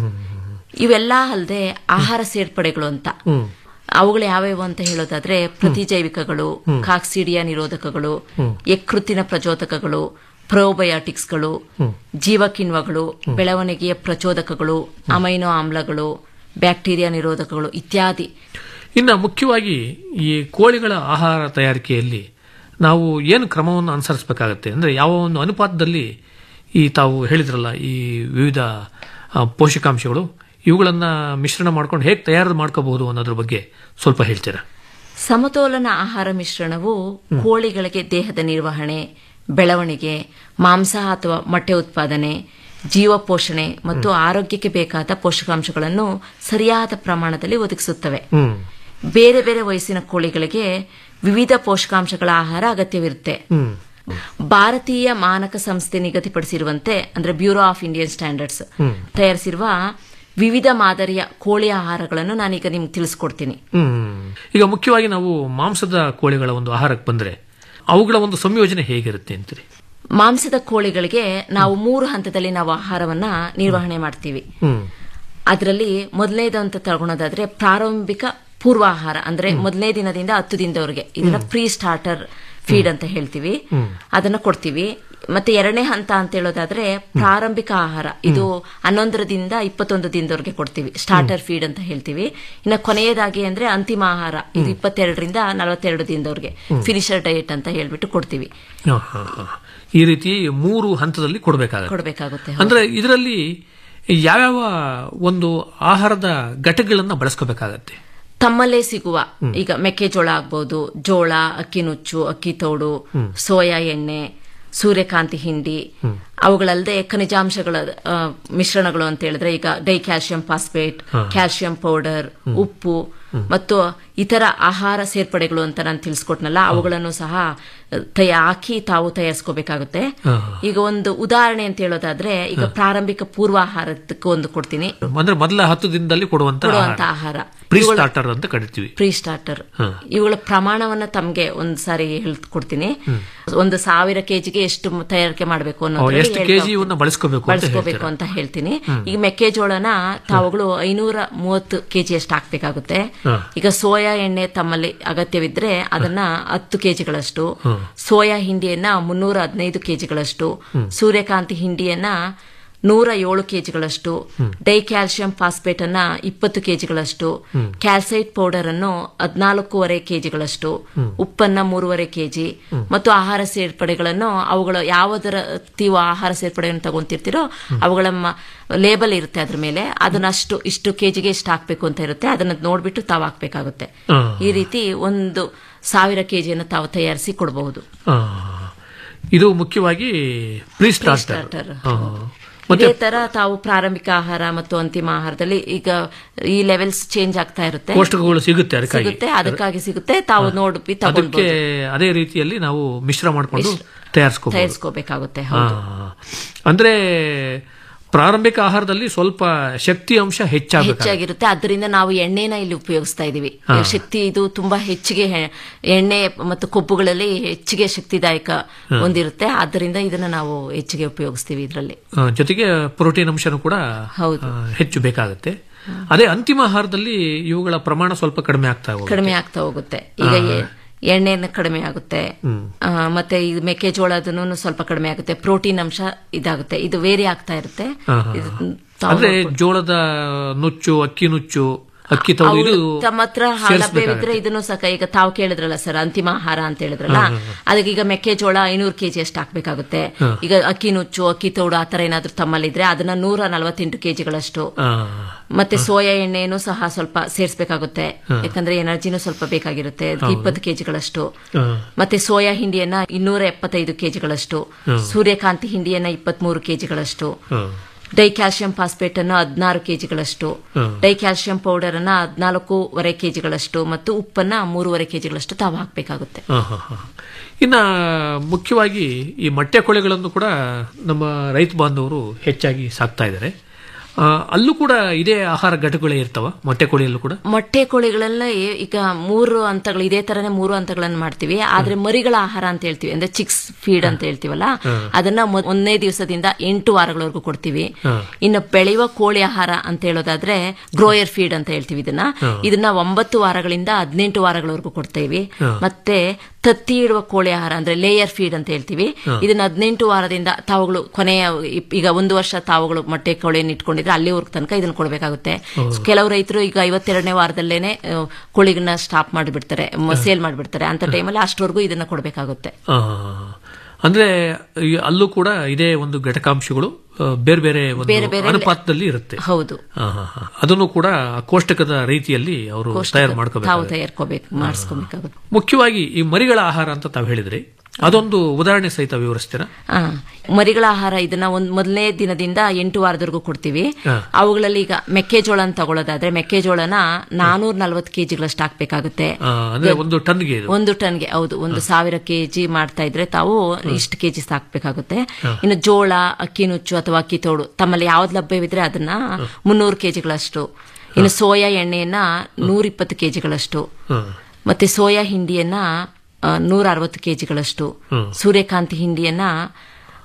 ಇವೆಲ್ಲ ಅಲ್ಲದೆ ಆಹಾರ ಸೇರ್ಪಡೆಗಳು ಅಂತ ಅವುಗಳು ಯಾವ್ಯಾವು ಅಂತ ಹೇಳೋದಾದ್ರೆ ಪ್ರತಿಜೈವಿಕಗಳು ಕಾಕ್ಸಿಡಿಯಾ ನಿರೋಧಕಗಳು ಯಕೃತ್ತಿನ ಪ್ರಚೋದಕಗಳು ಪ್ರೋಬಯಾಟಿಕ್ಸ್ಗಳು ಜೀವಕಿಣ್ವಗಳು ಬೆಳವಣಿಗೆಯ ಪ್ರಚೋದಕಗಳು ಅಮೈನೋ ಆಮ್ಲಗಳು ಬ್ಯಾಕ್ಟೀರಿಯಾ ನಿರೋಧಕಗಳು ಇತ್ಯಾದಿ ಇನ್ನು ಮುಖ್ಯವಾಗಿ ಈ ಕೋಳಿಗಳ ಆಹಾರ ತಯಾರಿಕೆಯಲ್ಲಿ ನಾವು ಏನು ಕ್ರಮವನ್ನು ಅನುಸರಿಸಬೇಕಾಗತ್ತೆ ಅಂದ್ರೆ ಯಾವ ಒಂದು ಅನುಪಾತದಲ್ಲಿ ಈ ತಾವು ಹೇಳಿದ್ರಲ್ಲ ಈ ವಿವಿಧ ಆ, ಪೋಷಕಾಂಶಗಳು ಇವುಗಳನ್ನ ಮಿಶ್ರಣ ಮಾಡ್ಕೊಂಡು ಹೇಗೆ ತಯಾರು ಮಾಡ್ಕೋಬಹುದು ಅನ್ನೋದ್ರ ಬಗ್ಗೆ ಸ್ವಲ್ಪ ಹೇಳ್ತೀರಾ ಸಮತೋಲನ ಆಹಾರ ಮಿಶ್ರಣವು ಕೋಳಿಗಳಿಗೆ ದೇಹದ ನಿರ್ವಹಣೆ ಬೆಳವಣಿಗೆ ಮಾಂಸ ಅಥವಾ ಮೊಟ್ಟೆ ಉತ್ಪಾದನೆ ಜೀವ ಪೋಷಣೆ ಮತ್ತು ಆರೋಗ್ಯಕ್ಕೆ ಬೇಕಾದ ಪೋಷಕಾಂಶಗಳನ್ನು ಸರಿಯಾದ ಪ್ರಮಾಣದಲ್ಲಿ ಒದಗಿಸುತ್ತವೆ ಬೇರೆ ಬೇರೆ ವಯಸ್ಸಿನ ಕೋಳಿಗಳಿಗೆ ವಿವಿಧ ಪೋಷಕಾಂಶಗಳ ಆಹಾರ ಅಗತ್ಯವಿರುತ್ತೆ ಭಾರತೀಯ ಮಾನಕ ಸಂಸ್ಥೆ ನಿಗದಿಪಡಿಸಿರುವಂತೆ ಅಂದ್ರೆ ಬ್ಯೂರೋ ಆಫ್ ಇಂಡಿಯನ್ ಸ್ಟ್ಯಾಂಡರ್ಡ್ಸ್ ತಯಾರಿಸಿರುವ ವಿವಿಧ ಮಾದರಿಯ ಕೋಳಿ ಆಹಾರಗಳನ್ನು ನಾನೀಗ ನಿಮ್ಗೆ ತಿಳಿಸ್ಕೊಡ್ತೀನಿ ಹ್ಮ್ ಈಗ ಮುಖ್ಯವಾಗಿ ನಾವು ಮಾಂಸದ ಕೋಳಿಗಳ ಒಂದು ಆಹಾರಕ್ಕೆ ಬಂದ್ರೆ ಅವುಗಳ ಒಂದು ಸಂಯೋಜನೆ ಹೇಗಿರುತ್ತೆ ಅಂತೀರಿ ಮಾಂಸದ ಕೋಳಿಗಳಿಗೆ ನಾವು ಮೂರು ಹಂತದಲ್ಲಿ ನಾವು ಆಹಾರವನ್ನ ನಿರ್ವಹಣೆ ಮಾಡ್ತೀವಿ ಹ್ಮ್ ಅದರಲ್ಲಿ ಮೊದಲನೇದು ಅಂತ ತಗೊಳೋದಾದ್ರೆ ಪ್ರಾರಂಭಿಕ ಪೂರ್ವಾಹಾರ ಅಂದ್ರೆ ಮೊದಲನೇ ದಿನದಿಂದ ಹತ್ತು ದಿನದವರೆಗೆ ಇದನ್ನ ಪ್ರೀ ಸ್ಟಾರ್ಟರ್ ಫೀಡ್ ಅಂತ ಹೇಳ್ತೀವಿ ಅದನ್ನ ಕೊಡ್ತೀವಿ ಮತ್ತೆ ಎರಡನೇ ಹಂತ ಅಂತ ಹೇಳೋದಾದ್ರೆ ಪ್ರಾರಂಭಿಕ ಆಹಾರ ಇದು ಹನ್ನೊಂದರದಿಂದ ಇಪ್ಪತ್ತೊಂದು ದಿನದವರೆಗೆ ಕೊಡ್ತೀವಿ ಸ್ಟಾರ್ಟರ್ ಫೀಡ್ ಅಂತ ಹೇಳ್ತೀವಿ ಇನ್ನು ಕೊನೆಯದಾಗಿ ಅಂದ್ರೆ ಅಂತಿಮ ಆಹಾರ ಇದು ಇಪ್ಪತ್ತೆರಡರಿಂದ ನಲವತ್ತೆರಡು ದಿನದವರೆಗೆ ಫಿನಿಶರ್ ಡಯಟ್ ಅಂತ ಹೇಳ್ಬಿಟ್ಟು ಕೊಡ್ತೀವಿ ಹ, ಹ, ಹ. ಈ ರೀತಿ ಮೂರು ಹಂತದಲ್ಲಿ ಕೊಡಬೇಕಾಗುತ್ತೆ ಕೊಡಬೇಕಾಗುತ್ತೆ ಅಂದ್ರೆ ಇದರಲ್ಲಿ ಯಾವ್ಯಾವ ಒಂದು ಆಹಾರದ ಘಟಕಗಳನ್ನ ಬಳಸ್ಕೋಬೇಕಾಗತ್ತೆ ತಮ್ಮಲ್ಲೇ ಸಿಗುವ ಈಗ ಮೆಕ್ಕೆಜೋಳ ಆಗ್ಬೋದು ಜೋಳ ಅಕ್ಕಿ ನುಚ್ಚು ಅಕ್ಕಿ ತೋಡು ಸೋಯಾ ಎಣ್ಣೆ ಸೂರ್ಯಕಾಂತಿ ಹಿಂಡಿ ಅವುಗಳಲ್ಲದೆ ಖನಿಜಾಂಶಗಳ ಆ, ಮಿಶ್ರಣಗಳು ಅಂತ ಹೇಳಿದ್ರೆ ಈಗ dicalcium phosphate calcium powder ಉಪ್ಪು ಮತ್ತು ಇತರ ಆಹಾರ ಸೇರ್ಪಡೆಗಳು ಅಂತ ನಾನು ತಿಳಿಸ್ಕೊಟ್ನಲ್ಲ ಅವುಗಳನ್ನು ಸಹ ತಯ ಹಾಕಿ ತಾವು ತಯಾರಿಸ್ಕೋಬೇಕಾಗುತ್ತೆ ಈಗ ಒಂದು ಉದಾಹರಣೆ ಅಂತ ಹೇಳೋದಾದ್ರೆ ಈಗ ಪ್ರಾರಂಭಿಕ ಪೂರ್ವಾಹಾರಕ್ಕೆ ಒಂದು ಕೊಡ್ತೀನಿ ಅಂದ್ರೆ ಮೊದಲ ಹತ್ತು ದಿನದಲ್ಲಿ ಕೊಡುವಂತ ಕೊಡುವಂತ ಆಹಾರ ಪ್ರೀ ಇವುಗಳ- ಸ್ಟಾರ್ಟರ್ ಅಂತ ಕರಿತೀವಿ ಪ್ರೀ ಸ್ಟಾರ್ಟರ್ ಹ. ಇವುಗಳ ಪ್ರಮಾಣವನ್ನ ತಮ್ಗೆ ಒಂದ್ ಸಾರಿ ಹೇಳ್ಕೊಡ್ತೀನಿ ಒಂದು ಸಾವಿರ ಕೆಜಿಗೆ ಎಷ್ಟು ಮ- ತಯಾರಿಕೆ ಮಾಡಬೇಕು ಓ, ಅನ್ನೋದ್ರಲ್ಲಿ ಎಷ್ಟು ಹೇಳ್ತಾ ಕೆಜಿ ಇವನ್ನ ಬಳಸ್ಕೋಬೇಕು ಅಂತ ಬಳಸ್ಕೋಬೇಕು ಹೇಳ್ತೀರಾ? ಅಂತ ಹೇಳ್ತೀನಿ ಈಗ ಮೆಕ್ಕೆಜೋಳನ ತಾವುಗಳು ಐನೂರ ಮೂವತ್ತು ಕೆಜಿ ಅಷ್ಟು ಹಾಕ್ಬೇಕಾಗುತ್ತೆ ಹ. ಈಗ ಸೋಯಾ ಎಣ್ಣೆ ತಮ್ಮಲ್ಲಿ ಅಗತ್ಯವಿದ್ರೆ ಅದನ್ನ ಹತ್ತು ಕೆಜಿಗಳಷ್ಟು ಸೋಯಾ ಹಿಂಡಿಯನ್ನ ಮುನ್ನೂರ ಹದಿನೈದು ಕೆಜಿಗಳಷ್ಟು ಸೂರ್ಯಕಾಂತಿ ಹಿಂಡಿಯನ್ನ ನೂರ ಏಳು ಕೆಜಿಗಳಷ್ಟು ಡೈ ಕ್ಯಾಲ್ಸಿಯಂ ಫಾಸ್ಫೇಟ್ ಅನ್ನ ಇಪ್ಪತ್ತು ಕೆಜಿಗಳಷ್ಟು ಕ್ಯಾಲ್ಸೈಟ್ ಪೌಡರ್ ಅನ್ನು ಹದಿನಾಲ್ಕೂವರೆ ಕೆಜಿಗಳಷ್ಟು ಉಪ್ಪನ್ನ ಮೂರುವರೆ ಕೆಜಿ ಮತ್ತು ಆಹಾರ ಸೇರ್ಪಡೆಗಳನ್ನು ಅವುಗಳ ಯಾವುದರ ನೀವು ಆಹಾರ ಸೇರ್ಪಡೆಯನ್ನು ತಗೊಂತಿರ್ತೀರೋ ಅವುಗಳ ಲೇಬಲ್ ಇರುತ್ತೆ ಅದ್ರ ಮೇಲೆ ಅದನ್ನ ಅಷ್ಟು ಇಷ್ಟು ಕೆಜಿಗೆ ಇಷ್ಟು ಹಾಕ್ಬೇಕು ಅಂತ ಇರುತ್ತೆ ಅದನ್ನ ನೋಡ್ಬಿಟ್ಟು ತಾವು ಹಾಕ್ಬೇಕಾಗುತ್ತೆ ಹ. ಈ ರೀತಿ ಒಂದು ಸಾವಿರ ಕೆಜಿಯನ್ನು ತಾವು ತಯಾರಿಸಿ ಕೊಡಬಹುದು ಆ, ಇದು ಮುಖ್ಯವಾಗಿ ಪ್ರೀ ಸ್ಟಾರ್ಟರ್ ಸ್ಟಾರ್ಟರ್. ಮತ್ತೆ ಇದೇ ತರ ತಾವು ಪ್ರಾರಂಭಿಕ ಆಹಾರ ಮತ್ತು ಅಂತಿಮ ಆಹಾರದಲ್ಲಿ ಈಗ ಈ ಲೆವೆಲ್ಸ್ ಚೇಂಜ್ ಆಗ್ತಾ ಇರುತ್ತೆ ಕೋಷ್ಟಕಗಳು ಸಿಗುತ್ತೆ ಅದಕ್ಕಾಗಿ ಸಿಗುತ್ತೆ ಅದಕ್ಕಾಗಿ ಸಿಗುತ್ತೆ ತಾವು ನೋಡಿ ಅದಕ್ಕೆ ತಗೊಂಡ್ಬೋದು ಅದೇ ರೀತಿಯಲ್ಲಿ ನಾವು ಮಿಶ್ರ ಮಾಡಿಕೊಂಡು ತಯಾರಿಸ್ಕೋಬಹುದು ತಯಾರಿಸ್ಕೋಬೇಕಾಗುತ್ತೆ ಹೌದು ಅಂದ್ರೆ ಪ್ರಾರಂಭಿಕ ಆಹಾರದಲ್ಲಿ ಸ್ವಲ್ಪ ಶಕ್ತಿ ಅಂಶ ಹೆಚ್ಚಾಗಬೇಕು ಹೆಚ್ಚಾಗಿರುತ್ತೆ ಅದರಿಂದ ನಾವು ಎಣ್ಣೆನ ಇಲ್ಲಿ ಉಪಯೋಗಿಸ್ತಾ ಇದೀವಿ ಶಕ್ತಿ ಇದು ತುಂಬಾ ಹೆಚ್ಚಿಗೆ ಹೆ- ಎಣ್ಣೆ ಮತ್ತು ಕೊಬ್ಬುಗಳಲ್ಲಿ ಹೆಚ್ಚಿಗೆ ಶಕ್ತಿದಾಯಕ ಹೊಂದಿರುತ್ತೆ ಆದ್ದರಿಂದ ಇದನ್ನ ನಾವು ಹೆಚ್ಚಿಗೆ ಉಪಯೋಗಿಸ್ತೀವಿ ಇದರಲ್ಲಿ ಜೊತೆಗೆ ಪ್ರೋಟೀನ್ ಅಂಶನೂ ಕೂಡ ಹೌದು. ಆ, ಹೆಚ್ಚು ಬೇಕಾಗುತ್ತೆ ಅದೇ ಅಂತಿಮ ಆಹಾರದಲ್ಲಿ ಇವುಗಳ ಪ್ರಮಾಣ ಸ್ವಲ್ಪ ಕಡಿಮೆ ಆಗ್ತಾ ಹೋಗುತ್ತೆ ಕಡಿಮೆ ಆಗ್ತಾ ಹೋಗುತ್ತೆ ಈಗ ಎ- ಎಣ್ಣೆನ ಕಡಿಮೆ ಆಗುತ್ತೆ ಆ, ಮತ್ತೆ ಇದು ಮೆಕ್ಕೆಜೋಳದನ್ನು ಸ್ವಲ್ಪ ಕಡಿಮೆ ಆಗುತ್ತೆ ಪ್ರೋಟೀನ್ ಅಂಶ ಇದಾಗುತ್ತೆ ಇದು ವೇರಿ ಆಗ್ತಾ ಇರುತ್ತೆ ಹಾ, ಹಾ, ಇದು ಹಾ. ತಾವು ಅಂದ್ರೆ ನೋಡ್ಕೊಂಡು- ಜೋಳದ ನುಚ್ಚು ಅಕ್ಕಿ ನುಚ್ಚು ಅಕ್ಕಿ ತೌಡು ಇದು ಅವ್ರು ತಮ್ಮ ಹತ್ರ ಲಭ್ಯವಿದ್ರೆ ಇದನ್ನು ಸಕ ಈಗ ತಾವು ಕೇಳಿದ್ರಲ್ಲ ಸರ್ ಅಂತಿಮ ಆಹಾರ ಅಂತ ಹೇಳಿದ್ರಲ್ಲ ಅದಕ್ಕೆ ಈಗ ಮೆಕ್ಕೆಜೋಳ ಐನೂರು ಕೆಜಿ ಅಷ್ಟು ಹಾಕ್ಬೇಕಾಗುತ್ತೆ ಈಗ ಅಕ್ಕಿ ನುಚ್ಚು ಅಕ್ಕಿ ತೌಡು ಆತರ ಏನಾದ್ರೂ ತಮ್ಮಲ್ಲಿದ್ರೆ ಅದನ್ನ ನೂರ ನಲವತ್ತೆಂಟು ಕೆಜಿಗಳಷ್ಟು ಆ, ಮತ್ತೆ ಸೋಯಾ ಎಣ್ಣೆನೂ ಸಹ ಸ್ವಲ್ಪ ಸೇರಿಸಬೇಕಾಗುತ್ತೆ ಯಾಕಂದ್ರೆ ಎನರ್ಜಿನೂ ಸ್ವಲ್ಪ ಬೇಕಾಗಿರುತ್ತೆ ಅದಕ್ಕೆ ಇಪ್ಪತ್ತು ಕೆಜಿಗಳಷ್ಟು ಆ, ಮತ್ತೆ ಸೋಯಾ ಹಿಂಡಿಯನ್ನ ಇನ್ನೂರ ಎಪ್ಪತ್ತೈದು ಕೆಜಿಗಳಷ್ಟು ಸೂರ್ಯಕಾಂತಿ ಹಿಂಡಿಯನ್ನ ಇಪ್ಪತ್ಮೂರು ಕೆಜಿಗಳಷ್ಟು ಆ, ಡೈ ಕ್ಯಾಲ್ಸಿಯಂ ಫಾಸ್ಫೇಟ್ ಅನ್ನು ಹದಿನಾರು ಕೆಜಿಗಳಷ್ಟು ಡೈ ಕ್ಯಾಲ್ಸಿಯಂ ಪೌಡರ್ ಅನ್ನ ಹದಿನಾಲ್ಕೂವರೆ ಕೆಜಿಗಳಷ್ಟು ಮತ್ತು ಉಪ್ಪನ್ನ ಮೂರುವರೆ ಕೆಜಿಗಳಷ್ಟು ತಾವು ಹಾಕಬೇಕಾಗುತ್ತೆ ಆ, ಹಾ, ಹಾ. ಇನ್ನ ಮುಖ್ಯವಾಗಿ ಈ ಮೊಟ್ಟೆ ಕೊಳೆಗಳನ್ನು ಕೂಡ ನಮ್ಮ ರೈತ ಬಾಂಧವರು ಹೆಚ್ಚಾಗಿ ಸಾಕ್ತಾ ಇದ್ದಾರೆ ಆ, ಅಲ್ಲೂ ಕೂಡ ಇದೇ ಆಹಾರ ಘಟಕಗಳೇ ಇರ್ತಾವ ಮೊಟ್ಟೆ ಕೋಳಿಯಲ್ಲೂ ಕೂಡ ಮೊಟ್ಟೆ ಕೋಳಿಗಳೆಲ್ಲ ಈಗ ಮೂರು ಹಂತಗಳು ಇದೇ ತರನೇ ಮೂರು ಹಂತಗಳನ್ನು ಮಾಡ್ತೀವಿ ಆದ್ರೆ ಮರಿಗಳ ಆಹಾರ ಅಂತ ಹೇಳ್ತೀವಿ ಅಂದ್ರೆ ಚಿಕ್ಸ್ ಫೀಡ್ ಅಂತ ಹೇಳ್ತೀವಲ್ಲ ಅದನ್ನ ಮೊ- ಒಂದನೇ ದಿವಸದಿಂದ ಎಂಟು ವಾರಗಳವರೆಗೂ ಕೊಡ್ತೀವಿ ಇನ್ನು ಬೆಳೆಯುವ ಕೋಳಿ ಆಹಾರ ಅಂತ ಹೇಳೋದಾದ್ರೆ ಗ್ರೋಯರ್ ಫೀಡ್ ಅಂತ ಹೇಳ್ತೀವಿ ಇದನ್ನ ಇದನ್ನ ಒಂಬತ್ತು ವಾರಗಳಿಂದ ಹದಿನೆಂಟು ವಾರಗಳವರೆಗೂ ಕೊಡ್ತೇವೆ ಮತ್ತೆ ತತ್ತಿ ಇಡುವ ಕೋಳಿ ಆಹಾರ ಅಂದ್ರೆ ಲೇಯರ್ ಫೀಡ್ ಅಂತ ಹೇಳ್ತೀವಿ ಇದನ್ನ ಹದಿನೆಂಟು ವಾರದಿಂದ ತಾವುಗಳು ಕೊನೆಯ ಇಪ್- ಈಗ ಒಂದು ವರ್ಷ ತಾವುಗಳು ಮೊಟ್ಟೆ ಕೋಳಿಯನ್ನು ಇಟ್ಕೊಂಡಿದ್ರೆ ಅಲ್ಲಿವರೆಗೂ ತನಕ ಇದನ್ನ ಕೊಡಬೇಕಾಗುತ್ತೆ ಕೆಲವು ರೈತರು ಈಗ ಐವತ್ತೆರಡನೇ ವಾರದಲ್ಲೇನೆ ಆ, ಕೋಳಿಗಳನ್ನ ಸ್ಟಾಪ್ ಮಾಡಿಬಿಡ್ತಾರೆ ಸೇಲ್ ಮಾಡಿಬಿಡ್ತಾರೆ ಅಂತ ಟೈಮಲ್ಲಿ ಅಷ್ಟವರೆಗೂ ಇದನ್ನ ಕೊಡಬೇಕಾಗುತ್ತೆ ಆ, ಅಂದ್ರೆ ಈ ಅಲ್ಲೂ ಕೂಡ ಇದೇ ಒಂದು ಘಟಕಾಂಶಗಳು ಆ, ಬೇರೆ ಬೇರೆ ಒಂದು ಬೇರೆ ಬೇರೆ ಅನುಪಾತದಲ್ಲಿ ಇರುತ್ತೆ ಹೌದು ಆ, ಹಾ, ಹಾ. ಅದನ್ನು ಕೂಡ ಕೋಷ್ಟಕದ ರೀತಿಯಲ್ಲಿ ಅವರು ತಯಾರು ತಾವು ಮಾಡ್ಕೋಬೇಕು ತಯಾರ್ಕೋಬೇಕು ಮಾಡಿಸ್ಕೋಬೇಕಾಗುತ್ತೆ ಮುಖ್ಯವಾಗಿ ಈ ಮರಿಗಳ ಆಹಾರ ಅಂತ ತಾವು ಹೇಳಿದ್ರಿ ಅದೊಂದು ಉದಾಹರಣೆ ಸಹಿತ ವಿವರಿಸ್ತೀರಾ ಆ, ಮರಿಗಳ ಆಹಾರ ಇದನ್ನ ಒಂದ್ ಮೊದಲನೇ ದಿನದಿಂದ ಎಂಟು ವಾರದವರೆಗೂ ಕೊಡ್ತೀವಿ ಹಾ. ಅವುಗಳಲ್ಲಿ ಈಗ ಮೆಕ್ಕೆಜೋಳ ಅಂತ ತಗೊಳ್ಳೋದಾದ್ರೆ ಮೆಕ್ಕೆಜೋಳನ ನಾನೂರ ನಲ್ವತ್ತು ಕೆಜಿಗಳಷ್ಟು ಹಾಕ್ಬೇಕಾಗುತ್ತೆ ಆ, ಅಂದ್ರೆ ಒಂದು ಟನ್ಗೆ ಇದು ಒಂದು ಟನ್ಗೆ ಹೌದು ಒಂದು ಸಾವಿರ ಕೆಜಿ ಮಾಡ್ತಾ ಇದ್ರೆ ತಾವು ಇಷ್ಟು ಕೆಜಿ ಹಾಕ್ಬೇಕಾಗುತ್ತೆ ಇನ್ನು ಜೋಳ ಅಕ್ಕಿ ನುಚ್ಚು ಅಥವಾ ಅಕ್ಕಿ ತೋಡು ತಮ್ಮಲ್ಲಿ ಯಾವ್ದು ಲಭ್ಯವಿದ್ರೆ ಅದನ್ನ ಮುನ್ನೂರು ಕೆಜಿಗಳಷ್ಟು ಇನ್ನು ಸೋಯಾ ಎಣ್ಣೆಯನ್ನ ನೂರಿಪ್ಪತ್ತು ಕೆಜಿಗಳಷ್ಟು ಹಾ. ಮತ್ತೆ ಸೋಯಾ ಹಿಂಡಿಯನ್ನ ನೂರ ಅರವತ್ತು ಕೆಜಿಗಳಷ್ಟು ಸೂರ್ಯಕಾಂತಿ ಹಿಂಡಿಯನ್ನ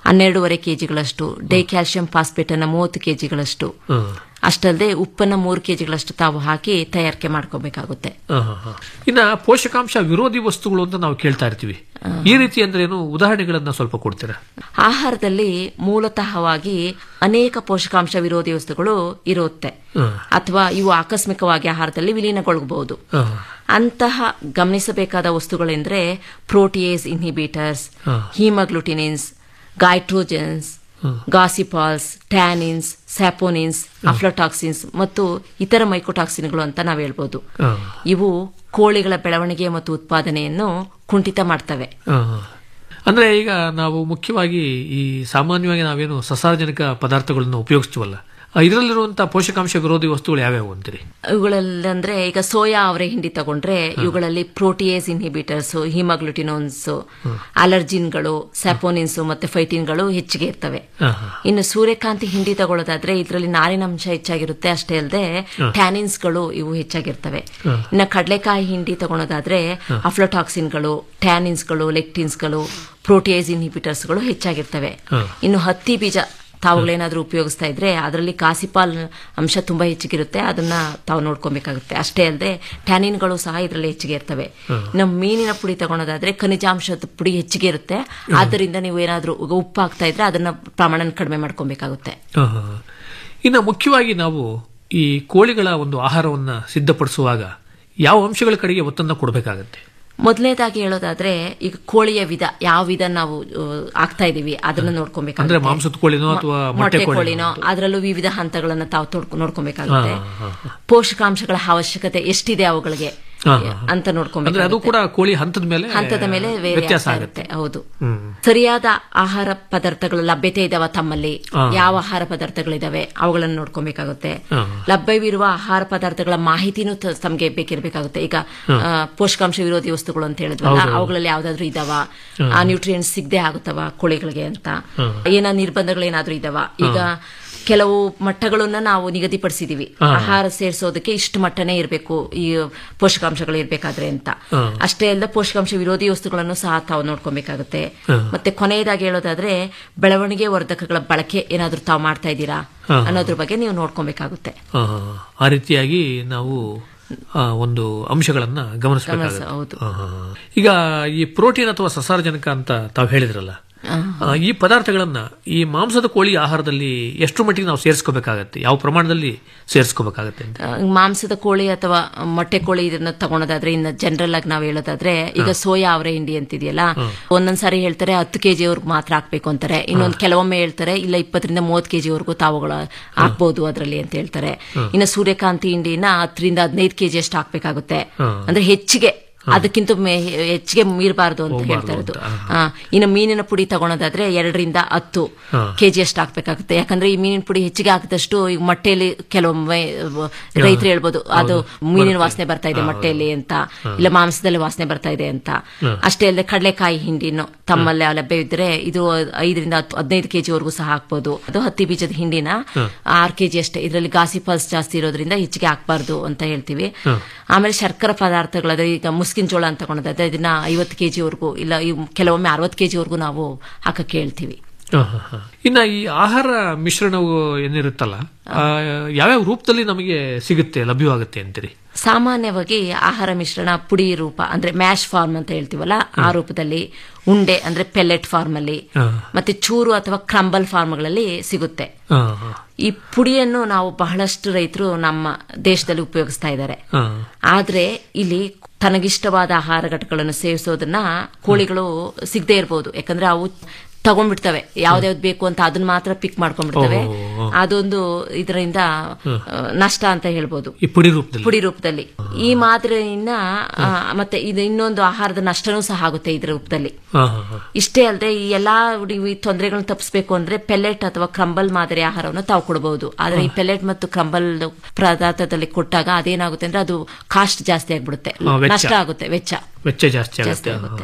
ಹನ್ನೆರಡೂವರೆ ಕೆಜಿಗಳಷ್ಟು ಡೈ ಕ್ಯಾಲ್ಸಿಯಂ ಫಾಸ್ಫೇಟ್ ಅನ್ನ ಮೂವತ್ತು ಕೆಜಿಗಳಷ್ಟು ಹ್ಮ್. ಅಷ್ಟಲ್ಲದೆ ಉಪ್ಪನ್ನ ಮೂರು ಕೆಜಿಗಳಷ್ಟು ತಾವು ಹಾಕಿ ತಯಾರಿಕೆ ಮಾಡ್ಕೋಬೇಕಾಗುತ್ತೆ ಹ, ಹ, ಹ. ಇನ್ನ ಪೋಷಕಾಂಶ ವಿರೋಧಿ ವಸ್ತುಗಳು ಅಂತ ನಾವು ಕೇಳ್ತಾ ಇರ್ತೀವಿ ಈ ರೀತಿ ಅಂದ್ರೆ ಏನು ಉದಾಹರಣೆಗಳನ್ನ ಸ್ವಲ್ಪ ಕೊಡ್ತೀರಾ ಆಹಾರದಲ್ಲಿ ಮೂಲತಃವಾಗಿ ಅನೇಕ ಪೋಷಕಾಂಶ ವಿರೋಧಿ ವಸ್ತುಗಳು ಇರುತ್ತೆ ಹ್ಮ್. ಅಥವಾ ಇವು ಆಕಸ್ಮಿಕವಾಗಿ ಆಹಾರದಲ್ಲಿ ವಿಲೀನಗೊಳ್ಳಬಹುದು ಹ, ಅಂತಹ ಗಮನಿಸಬೇಕಾದ ವಸ್ತುಗಳೆಂದ್ರೆ ಪ್ರೋಟಿಯೇಸ್ ಇನ್ಹಿಬಿಟರ್ಸ್ ಹ. ಹೀಮಗ್ಲುಟಿನಿನ್ಸ್ ಗೈಟ್ರೋಜನ್ಸ್ ಗಾಸಿಪಾಲ್ಸ್ ಟ್ಯಾನಿನ್ಸ್ ಸ್ಯಾಪೋನಿನ್ಸ್ ಅಫ್ಲಟಾಕ್ಸಿನ್ಸ್ ಮತ್ತು ಇತರ ಮೈಕೋಟಾಕ್ಸಿನ್ಗಳು ಅಂತ ನಾವು ಹೇಳ್ಬೋದು ಹ, ಇವು ಕೋಳಿಗಳ ಬೆಳವಣಿಗೆ ಮತ್ತು ಉತ್ಪಾದನೆಯನ್ನು ಕುಂಠಿತ ಮಾಡ್ತವೆ ಹ, ಹ. ಅಂದ್ರೆ ಈಗ ನಾವು ಮುಖ್ಯವಾಗಿ ಈ ಸಾಮಾನ್ಯವಾಗಿ ನಾವೇನು ಸಸಾರಜನಕ ಪದಾರ್ಥಗಳನ್ನು ಉಪಯೋಗಿಸ್ತೀವಲ್ಲ ಇದರಲ್ಲಿರುವಂತಹ ಪೋಷಕಾಂಶ ವಿರೋಧಿ ವಸ್ತುಗಳು ಯಾವ್ಯಾವು ಅಂತೀರಿ ಇವುಗಳಲ್ಲಿ ಅಂದ್ರೆ ಈಗ ಸೋಯಾ ಅವರೆ ಹಿಂಡಿ ತಗೊಂಡ್ರೆ ಇವುಗಳಲ್ಲಿ ಪ್ರೋಟಿಯೇಸ್ ಇನ್ಹಿಬಿಟರ್ಸ್ ಹಿಮಗ್ಲುಟಿನೋನ್ಸ್ ಅಲರ್ಜಿನ್ಗಳು ಸ್ಯಾಪೋನಿನ್ಸ್ ಮತ್ತೆ ಫೈಟಿನ್ಗಳು ಹೆಚ್ಚಿಗೆ ಇರ್ತವೆ ಹ, ಹ. ಇನ್ನು ಸೂರ್ಯಕಾಂತಿ ಹಿಂಡಿ ತಗೊಳ್ಳೋದಾದ್ರೆ ಇದರಲ್ಲಿ ನಾರಿನಂಶ ಹೆಚ್ಚಾಗಿರುತ್ತೆ ಅಷ್ಟೇ ಅಲ್ಲದೆ ಟ್ಯಾನಿನ್ಸ್ಗಳು ಇವು ಹೆಚ್ಚಾಗಿರ್ತವೆ ಇನ್ನು ಕಡಲೆಕಾಯಿ ಹಿಂಡಿ ತಗೊಳ್ಳೋದಾದ್ರೆ ಅಫ್ಲಟಾಕ್ಸಿನ್ಗಳು ಟ್ಯಾನಿನ್ಸ್ಗಳು ಲೆಕ್ಟಿನ್ಸ್ಗಳು ಪ್ರೋಟಿಯೇಸ್ ಇನ್ಹಿಬಿಟರ್ಸ್ಗಳು ಹೆಚ್ಚಾಗಿರ್ತವೆ ಇನ್ನು ಹತ್ತಿ ಬೀಜ ತಾವುಗಳೇನಾದ್ರೂ ಉಪಯೋಗಿಸ್ತಾ ಇದ್ರೆ ಅದರಲ್ಲಿ ಕಾಸಿಪಾಲ್ ಅಂಶ ತುಂಬಾ ಹೆಚ್ಚಿಗಿರುತ್ತೆ ಅದನ್ನ ತಾವು ನೋಡ್ಕೊಬೇಕಾಗುತ್ತೆ ಅಷ್ಟೇ ಅಲ್ಲದೆ ಟ್ಯಾನಿನ್ಗಳು ಸಹ ಇದರಲ್ಲಿ ಹೆಚ್ಚಿಗೆ ಇರ್ತವೆ ನಮ್ಮ ಮೀನಿನ ಪುಡಿ ತಗೊಳೋದಾದ್ರೆ ಖನಿಜಾಂಶದ ಪುಡಿ ಹೆಚ್ಚಿಗೆ ಇರುತ್ತೆ ಆದ್ದರಿಂದ ನೀವು ಏನಾದ್ರೂ ಉಪ್ಪು ಹಾಕ್ತಾ ಇದ್ರೆ ಅದನ್ನ ಪ್ರಮಾಣ ಕಡಿಮೆ ಮಾಡ್ಕೊಬೇಕಾಗುತ್ತೆ ಹ, ಹ, ಹ. ಇನ್ನು ಮುಖ್ಯವಾಗಿ ನಾವು ಈ ಕೋಳಿಗಳ ಒಂದು ಆಹಾರವನ್ನ ಸಿದ್ಧಪಡಿಸುವಾಗ ಯಾವ ಅಂಶಗಳ ಕಡೆಗೆ ಒತ್ತನ್ನು ಕೊಡಬೇಕಾಗತ್ತೆ ಮೊದಲನೇದಾಗಿ ಹೇಳೋದಾದ್ರೆ ಈಗ ಕೋಳಿಯ ವಿಧ ಯಾವ ವಿಧ ನಾವು ಆ, ಆಗ್ತಾ ಇದೀವಿ ಅದನ್ನ ಅಂದ್ರೆ ನೋಡ್ಕೊಬೇಕಾಗುತ್ತೆ ಮಾಂಸದ ಕೋಳಿನೋ ಅಥವಾ ಮೊಟ್ಟೆ ಮೊಟ್ಟೆ ಕೋಳಿನೋ ಕೋಳಿನೋ ಅದರಲ್ಲೂ ವಿವಿಧ ಹಂತಗಳನ್ನ ತಾವು ತೋಡ್ಕೊ- ನೋಡ್ಕೊಬೇಕಾಗುತ್ತೆ ಹಾ, ಹಾ, ಪೋಷಕಾಂಶಗಳ ಅವಶ್ಯಕತೆ ಎಷ್ಟಿದೆ ಅವುಗಳಿಗೆ ಹಾ, ಹಾ, ಹಾ. ಅಂತ ಅಂದ್ರೆ ಅದು ನೋಡ್ಕೊಬೇಕು ಕೂಡ ಕೋಳಿ ಹಂತದ ಮೇಲೆ ಹಂತದ ಮೇಲೆ ಬೇರೆ ವ್ಯತ್ಯಾಸ ಆಗ್ತಾ ಆಗುತ್ತೆ ಇರುತ್ತೆ ಹೌದು ಹ್ಮ್. ಸರಿಯಾದ ಆಹಾರ ಪದಾರ್ಥಗಳ ಲಭ್ಯತೆ ಇದಾವ ತಮ್ಮಲ್ಲಿ ಹಾ. ಯಾವ ಆಹಾರ ಪದಾರ್ಥಗಳಿದಾವೆ ಅವುಗಳನ್ನು ನೋಡ್ಕೊಬೇಕಾಗುತ್ತೆ ಹಾ. ಲಭ್ಯವಿರುವ ಆಹಾರ ಪದಾರ್ಥಗಳ ಮಾಹಿತಿನೂ ತ- ತಮ್ಗೆ ಬೇಕಿರ್ಬೇಕಾಗುತ್ತೆ ಈಗ ಆ, ಪೋಷಕಾಂಶ ವಿರೋಧಿ ವಸ್ತುಗಳು ಅಂತ ಹೇಳಿದ್ವಲ್ಲ ಹೌದು. ಅವುಗಳಲ್ಲಿ ಯಾವ್ದಾದ್ರು ಇದಾವ ಆ ನ್ಯೂಟ್ರಿಯೆಂಟ್ಸ್ ಸಿಗದೆ ಆಗುತ್ತವ ಕೋಳಿಗಳಿಗೆ ಅಂತ ಏನ ನಿರ್ಬಂಧಗಳೇನಾದ್ರೂ ಇದಾವ ಈಗ ಕೆಲವು ಮಟ್ಟಗಳನ್ನ ನಾವು ನಿಗದಿಪಡಿಸಿದೀವಿ ಆಹಾರ ಸೇರಿಸೋದಕ್ಕೆ ಇಷ್ಟು ಮಟ್ಟನೇ ಇರಬೇಕು ಈ ಪೋಷಕಾಂಶಗಳು ಇರ್ಬೇಕಾದ್ರೆ ಅಂತ ಅಷ್ಟೇ ಅಲ್ಲ ಪೋಷಕಾಂಶ ವಿರೋಧಿ ವಸ್ತುಗಳನ್ನು ಸಹ ತಾವು ನೋಡ್ಕೊಬೇಕಾಗುತ್ತೆ ಮತ್ತೆ ಕೊನೆಯದಾಗಿ ಹೇಳೋದಾದ್ರೆ ಬೆಳವಣಿಗೆ ವರ್ಧಕಗಳ ಬಳಕೆ ಏನಾದ್ರೂ ತಾವು ಮಾಡ್ತಾ ಇದ್ದೀರಾ ಅನ್ನೋದ್ರ ಬಗ್ಗೆ ನೀವು ನೋಡ್ಕೊಬೇಕಾಗುತ್ತೆ ಆ, ಆ ರೀತಿಯಾಗಿ ನಾವು ಆ, ಒಂದು ಅಂಶಗಳನ್ನ ಗಮನಿಸಬೇಕಾಗುತ್ತೆ ಗಮನಿಸ- ಹೌದು. ಆ, ಆ, ಆ. ಈಗ ಈ ಪ್ರೋಟೀನ್ ಅಥವಾ ಸಸಾರಜನಕ ಅಂತ ತಾವು ಹೇಳಿದ್ರಲ್ಲ ಆ, ಈ ಪದಾರ್ಥಗಳನ್ನ ಈ ಮಾಂಸದ ಕೋಳಿ ಆಹಾರದಲ್ಲಿ ಎಷ್ಟು ಮಟ್ಟಿಗೆ ನಾವು ಸೇರಿಸ್ಕೋಬೇಕಾಗತ್ತೆ ಯಾವ ಪ್ರಮಾಣದಲ್ಲಿ ಸೇರಿಸ್ಕೋಬೇಕಾಗತ್ತೆ ಅಂತ ಆ, ಮಾಂಸದ ಕೋಳಿ ಅಥವಾ ಮೊಟ್ಟೆ ಕೋಳಿ ಇದನ್ನ ತಗೊಳೋದಾದ್ರೆ ಇನ್ನು ಜನರಲ್ ಆಗಿ ನಾವು ಹೇಳೋದಾದ್ರೆ ಈಗ ಸೋಯಾ ಅವರೆ ಹಿಂಡಿ ಅಂತಿದೆಯಲ್ಲ ಒಂದೊಂದ್ಸಾರಿ ಹೇಳ್ತಾರೆ ಹತ್ತು ಕೆಜಿ ಅವ್ರಿಗೆ ಮಾತ್ರ ಹಾಕ್ಬೇಕು ಅಂತಾರೆ ಇನ್ನೊಂದು ಕೆಲವೊಮ್ಮೆ ಹೇಳ್ತಾರೆ ಇಲ್ಲ ಇಪ್ಪತ್ತರಿಂದ ಮೂವತ್ತು ಕೆಜಿ ವರೆಗೂ ತಾವುಗಳ ಹಾಕ್ಬೋದು ಅದರಲ್ಲಿ ಅಂತ ಹೇಳ್ತಾರೆ ಇನ್ನು ಸೂರ್ಯಕಾಂತಿ ಹಿಂಡಿನ ಹತ್ತರಿಂದ ಹದಿನೈದು ಕೆಜಿ ಅಷ್ಟು ಹಾಕ್ಬೇಕಾಗುತ್ತೆ ಅಂದ್ರೆ ಹೆಚ್ಚಿಗೆ ಅದಕ್ಕಿಂತ ಮೇ- ಹೆಚ್ಚಿಗೆ ಮೀರಬಾರದು ಅಂತ ಹೇಳ್ತಾ ಇರೋದು ಆ, ಇನ್ನು ಮೀನಿನ ಪುಡಿ ತಗೊಳೋದಾದ್ರೆ ಎರಡರಿಂದ ಹತ್ತು ಕೆಜಿ ಅಷ್ಟು ಹಾಕ್ಬೇಕಾಗುತ್ತೆ ಯಾಕಂದ್ರೆ ಈ ಮೀನಿನ ಪುಡಿ ಹೆಚ್ಚಿಗೆ ಹಾಕಿದಷ್ಟು ಈಗ ಮೊಟ್ಟೆಯಲ್ಲಿ ಕೆಲವೊಮ್ಮೆ ರೈತರು ಹೇಳ್ಬೋದು ಅದು ಮೀನಿನ ವಾಸನೆ ಬರ್ತಾ ಇದೆ ಮೊಟ್ಟೆಯಲ್ಲಿ ಅಂತ ಇಲ್ಲ ಮಾಂಸದಲ್ಲಿ ವಾಸನೆ ಬರ್ತಾ ಇದೆ ಅಂತ ಅಷ್ಟೇ ಅಲ್ಲದೆ ಕಡಲೆಕಾಯಿ ಹಿಂಡಿನು ತಮ್ಮಲ್ಲಿ ಲಭ್ಯವಿದ್ರೆ ಇದು ಐದರಿಂದ ಹತ್ತು ಹದಿನೈದು ಕೆಜಿ ವರೆಗೂ ಸಹ ಹಾಕ್ಬೋದು ಅದು ಹತ್ತಿ ಬೀಜದ ಹಿಂಡಿನ ಆರು ಕೆಜಿ ಅಷ್ಟೇ ಇದರಲ್ಲಿ ಗಾಸಿ ಪಲ್ಸ್ ಜಾಸ್ತಿ ಇರೋದ್ರಿಂದ ಹೆಚ್ಚಿಗೆ ಹಾಕ್ಬಾರ್ದು ಅಂತ ಹೇಳ್ತೀವಿ ಆಮೇಲೆ ಶರ್ಕರ ಪದಾರ್ಥಗಳಾದ್ರೆ ಈಗ ಮುಸ್ಕಿನ ಜೋಳ ಅಂತ ತಗೊಂಡಾದ್ರೆ ಇದನ್ನ ಐವತ್ತು ಕೆಜಿ ವರೆಗೂ ಇಲ್ಲ ಇವ್ ಕೆಲವೊಮ್ಮೆ ಅರವತ್ತು ಕೆಜಿ ವರೆಗೂ ನಾವು ಹಾಕಕ್ಕೆ ಹೇಳ್ತೀವಿ ಆ, ಆ, ಆ. ಇನ್ನ ಈ ಆಹಾರ ಮಿಶ್ರಣವು ಏನಿರುತ್ತಲ್ಲ ಆ, ಯಾವ್ಯಾವ ರೂಪದಲ್ಲಿ ನಮಗೆ ಸಿಗುತ್ತೆ ಲಭ್ಯವಾಗುತ್ತೆ ಅಂತೀರಿ ಸಾಮಾನ್ಯವಾಗಿ ಆಹಾರ ಮಿಶ್ರಣ ಪುಡಿ ರೂಪ ಅಂದ್ರೆ ಮ್ಯಾಶ್ ಫಾರ್ಮ್ ಅಂತ ಹೇಳ್ತೀವಲ್ಲ ಆ ರೂಪದಲ್ಲಿ ಉಂಡೆ ಅಂದ್ರೆ ಪೆಲೆಟ್ ಫಾರ್ಮ್ ಅಲ್ಲಿ ಹಾ. ಮತ್ತೆ ಚೂರು ಅಥವಾ ಕ್ರಂಬಲ್ ಫಾರ್ಮ್ಗಳಲ್ಲಿ ಸಿಗುತ್ತೆ ಆ, ಆ, ಈ ಪುಡಿಯನ್ನು ನಾವು ಬಹಳಷ್ಟು ರೈತರು ನಮ್ಮ ದೇಶದಲ್ಲಿ ಉಪಯೋಗಿಸ್ತಾ ಇದ್ದಾರೆ ಆ. ಆದ್ರೆ ಇಲ್ಲಿ ತನಗಿಷ್ಟವಾದ ಆಹಾರ ಘಟಕಗಳನ್ನು ಸೇವಿಸೋದನ್ನ ಕೋಳಿಗಳು ಸಿಗದೆ ಇರಬಹುದು ಯಾಕಂದ್ರೆ ಅವು ತಗೊಂಡ್ಬಿಡ್ತವೆ ಯಾವ್ದ್ಯಾವ್ದು ಬೇಕು ಅಂತ ಅದನ್ನ ಮಾತ್ರ ಪಿಕ್ ಮಾಡ್ಕೊಂಡ್ಬಿಡ್ತವೆ ಓ. ಅದೊಂದು ಇದರಿಂದ ಆ, ನಷ್ಟ ಅಂತ ಹೇಳ್ಬೋದು ಈ ಪುಡಿ ರೂಪದಲ್ಲಿ ಪುಡಿ ರೂಪದಲ್ಲಿ ಈ ಮಾದರಿಯಿಂದ ಆ, ಮತ್ತೆ ಇದು ಇನ್ನೊಂದು ಆಹಾರದ ನಷ್ಟನೂ ಸಹ ಆಗುತ್ತೆ ಇದ್ರ ರೂಪದಲ್ಲಿ ಆ, ಆ, ಆ. ಇಷ್ಟೇ ಅಲ್ಲದೆ ಈ ಎಲ್ಲಾ ನೀವು ಈ ತೊಂದರೆಗಳನ್ನ ತಪ್ಪಿಸಬೇಕು ಅಂದ್ರೆ ಪೆಲೆಟ್ ಅಥವಾ ಕ್ರಂಬಲ್ ಮಾದರಿ ಆಹಾರವನ್ನು ತಾವು ಕೊಡಬಹುದು ಆದ್ರೆ ಈ ಪೆಲೆಟ್ ಮತ್ತು ಕ್ರಂಬಲ್ ಪದಾರ್ಥದಲ್ಲಿ ಕೊಟ್ಟಾಗ ಅದೇನಾಗುತ್ತೆ ಅಂದ್ರೆ ಅದು ಕಾಸ್ಟ್ ಜಾಸ್ತಿ ಆಗ್ಬಿಡುತ್ತೆ ಆ, ವೆಚ್ಚ. ನಷ್ಟ ಆಗುತ್ತೆ ವೆಚ್ಚ ವೆಚ್ಚ ಜಾಸ್ತಿ ಜಾಸ್ತಿ ಆಗುತ್ತೆ ಆಗುತ್ತೆ. ಆ,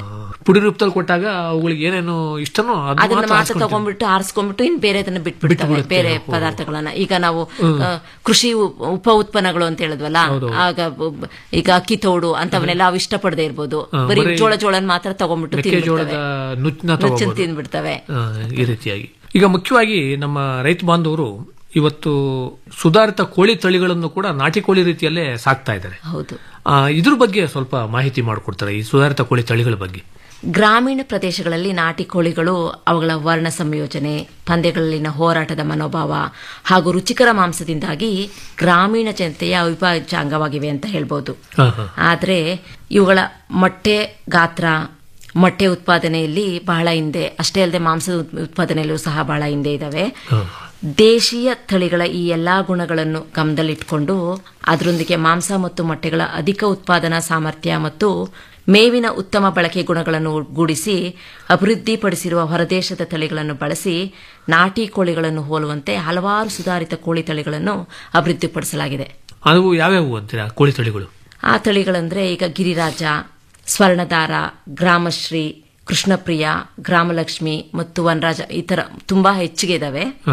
ಪುಡಿ ರೂಪದಲ್ಲಿ ಕೊಟ್ಟಾಗ ಅವುಗಳಿಗೆ ಏನೇನು ಇಷ್ಟನೋ ಅದನ್ನ ಅದನ್ನ ಮಾತ್ರ ಮಾತ್ರ ಆರಿಸ್ಕೊಂತೀವಿ. ತಗೊಂಡ್ಬಿಟ್ಟು ಆರಿಸ್ಕೊಂಡ್ಬಿಟ್ಟು ಇನ್ ಬೇರೆದನ್ನ ಬಿಟ್ಬಿಡ್ತವೆ ಬಿಟ್ಬಿಡುತ್ತೆ. ಬೇರೆ ಓಹೋ. ಪದಾರ್ಥಗಳನ್ನ ಈಗ ನಾವು ಹ್ಮ್. ಆ, ಕೃಷಿ ಉ- ಉಪ ಉತ್ಪನ್ನಗಳು ಅಂತ ಹೇಳಿದ್ವಲ್ಲ ಹೌದು. ಆಗ ಬ- ಬ- ಈಗ ಅಕ್ಕಿ ತೋಡು ಅಂತವನ್ನೆಲ್ಲ ಅವು ಇಷ್ಟಪಡದೆ ಇರ್ಬೋದು ಹಾ, ಬರೀ ಬರೀ ಜೋಳ ಜೋಳನ್ ಮಾತ್ರ ತಗೊಂಡ್ಬಿಟ್ಟು ಮೆಕ್ಕೆಜೋಳದ ತಿಂದ್ಬಿಡ್ತವೆ ನುಚ್ಚನ್ನ ನುಚ್ಚನ್ ತಗೋಬಹುದು ತಿಂದ್ಬಿಡ್ತವೆ ಆ, ಈ ರೀತಿಯಾಗಿ ಈಗ ಮುಖ್ಯವಾಗಿ ನಮ್ಮ ರೈತ ಬಾಂಧವರು ಇವತ್ತು ಸುಧಾರಿತ ಕೋಳಿ ತಳಿಗಳನ್ನು ಕೂಡ ನಾಟಿ ಕೋಳಿ ರೀತಿಯಲ್ಲೇ ಸಾಕ್ತಾ ಇದ್ದಾರೆ ಹೌದು ಆ, ಇದ್ರ ಬಗ್ಗೆ ಸ್ವಲ್ಪ ಮಾಹಿತಿ ಮಾಡಿಕೊಡ್ತಾರೆ ಈ ಸುಧಾರಿತ ಕೋಳಿ ತಳಿಗಳ ಬಗ್ಗೆ ಗ್ರಾಮೀಣ ಪ್ರದೇಶಗಳಲ್ಲಿ ನಾಟಿ ಕೋಳಿಗಳು ಅವುಗಳ ವರ್ಣ ಸಂಯೋಜನೆ ಪಂದ್ಯಗಳಲ್ಲಿನ ಹೋರಾಟದ ಮನೋಭಾವ ಹಾಗೂ ರುಚಿಕರ ಮಾಂಸದಿಂದಾಗಿ ಗ್ರಾಮೀಣ ಜನತೆಯ ಅವಿಭಾಜ್ಯ ಅಂಗವಾಗಿವೆ ಅಂತ ಹೇಳ್ಬೋದು ಹಾ, ಹಾ. ಆದರೆ ಇವುಗಳ ಮೊಟ್ಟೆ ಗಾತ್ರ ಮೊಟ್ಟೆ ಉತ್ಪಾದನೆಯಲ್ಲಿ ಬಹಳ ಹಿಂದೆ ಅಷ್ಟೇ ಅಲ್ಲದೆ ಮಾಂಸದ ಉತ್- ಉತ್ಪಾದನೆಯಲ್ಲೂ ಸಹ ಬಹಳ ಹಿಂದೆ ಇದ್ದಾವೆ ದೇಶೀಯ ತಳಿಗಳ ಈ ಎಲ್ಲಾ ಗುಣಗಳನ್ನು ಗಮನದಲ್ಲಿಟ್ಕೊಂಡು ಅದರೊಂದಿಗೆ ಮಾಂಸ ಮತ್ತು ಮೊಟ್ಟೆಗಳ ಅಧಿಕ ಉತ್ಪಾದನಾ ಸಾಮರ್ಥ್ಯ ಮತ್ತು ಮೇವಿನ ಉತ್ತಮ ಬಳಕೆ ಗುಣಗಳನ್ನು ಒಗ್ಗೂಡಿಸಿ ಅಭಿವೃದ್ಧಿಪಡಿಸಿರುವ ಹೊರದೇಶದ ತಳಿಗಳನ್ನು ಬಳಸಿ ನಾಟಿ ಕೋಳಿಗಳನ್ನು ಹೋಲುವಂತೆ ಹಲವಾರು ಸುಧಾರಿತ ಕೋಳಿ ತಳಿಗಳನ್ನು ಅಭಿವೃದ್ಧಿಪಡಿಸಲಾಗಿದೆ ಅವು ಯಾವ್ಯಾವು ಅಂತೀರಾ ಕೋಳಿ ತಳಿಗಳು ಆ ತಳಿಗಳಂದ್ರೆ ಈಗ ಗಿರಿರಾಜ ಸ್ವರ್ಣದಾರ ಗ್ರಾಮಶ್ರೀ ಕೃಷ್ಣಪ್ರಿಯ ಗ್ರಾಮಲಕ್ಷ್ಮಿ ಮತ್ತು ವನರಾಜ ಈ ತರ ತುಂಬಾ ಹೆಚ್ಚಿಗೆ ಇದಾವೆ ಹಾ.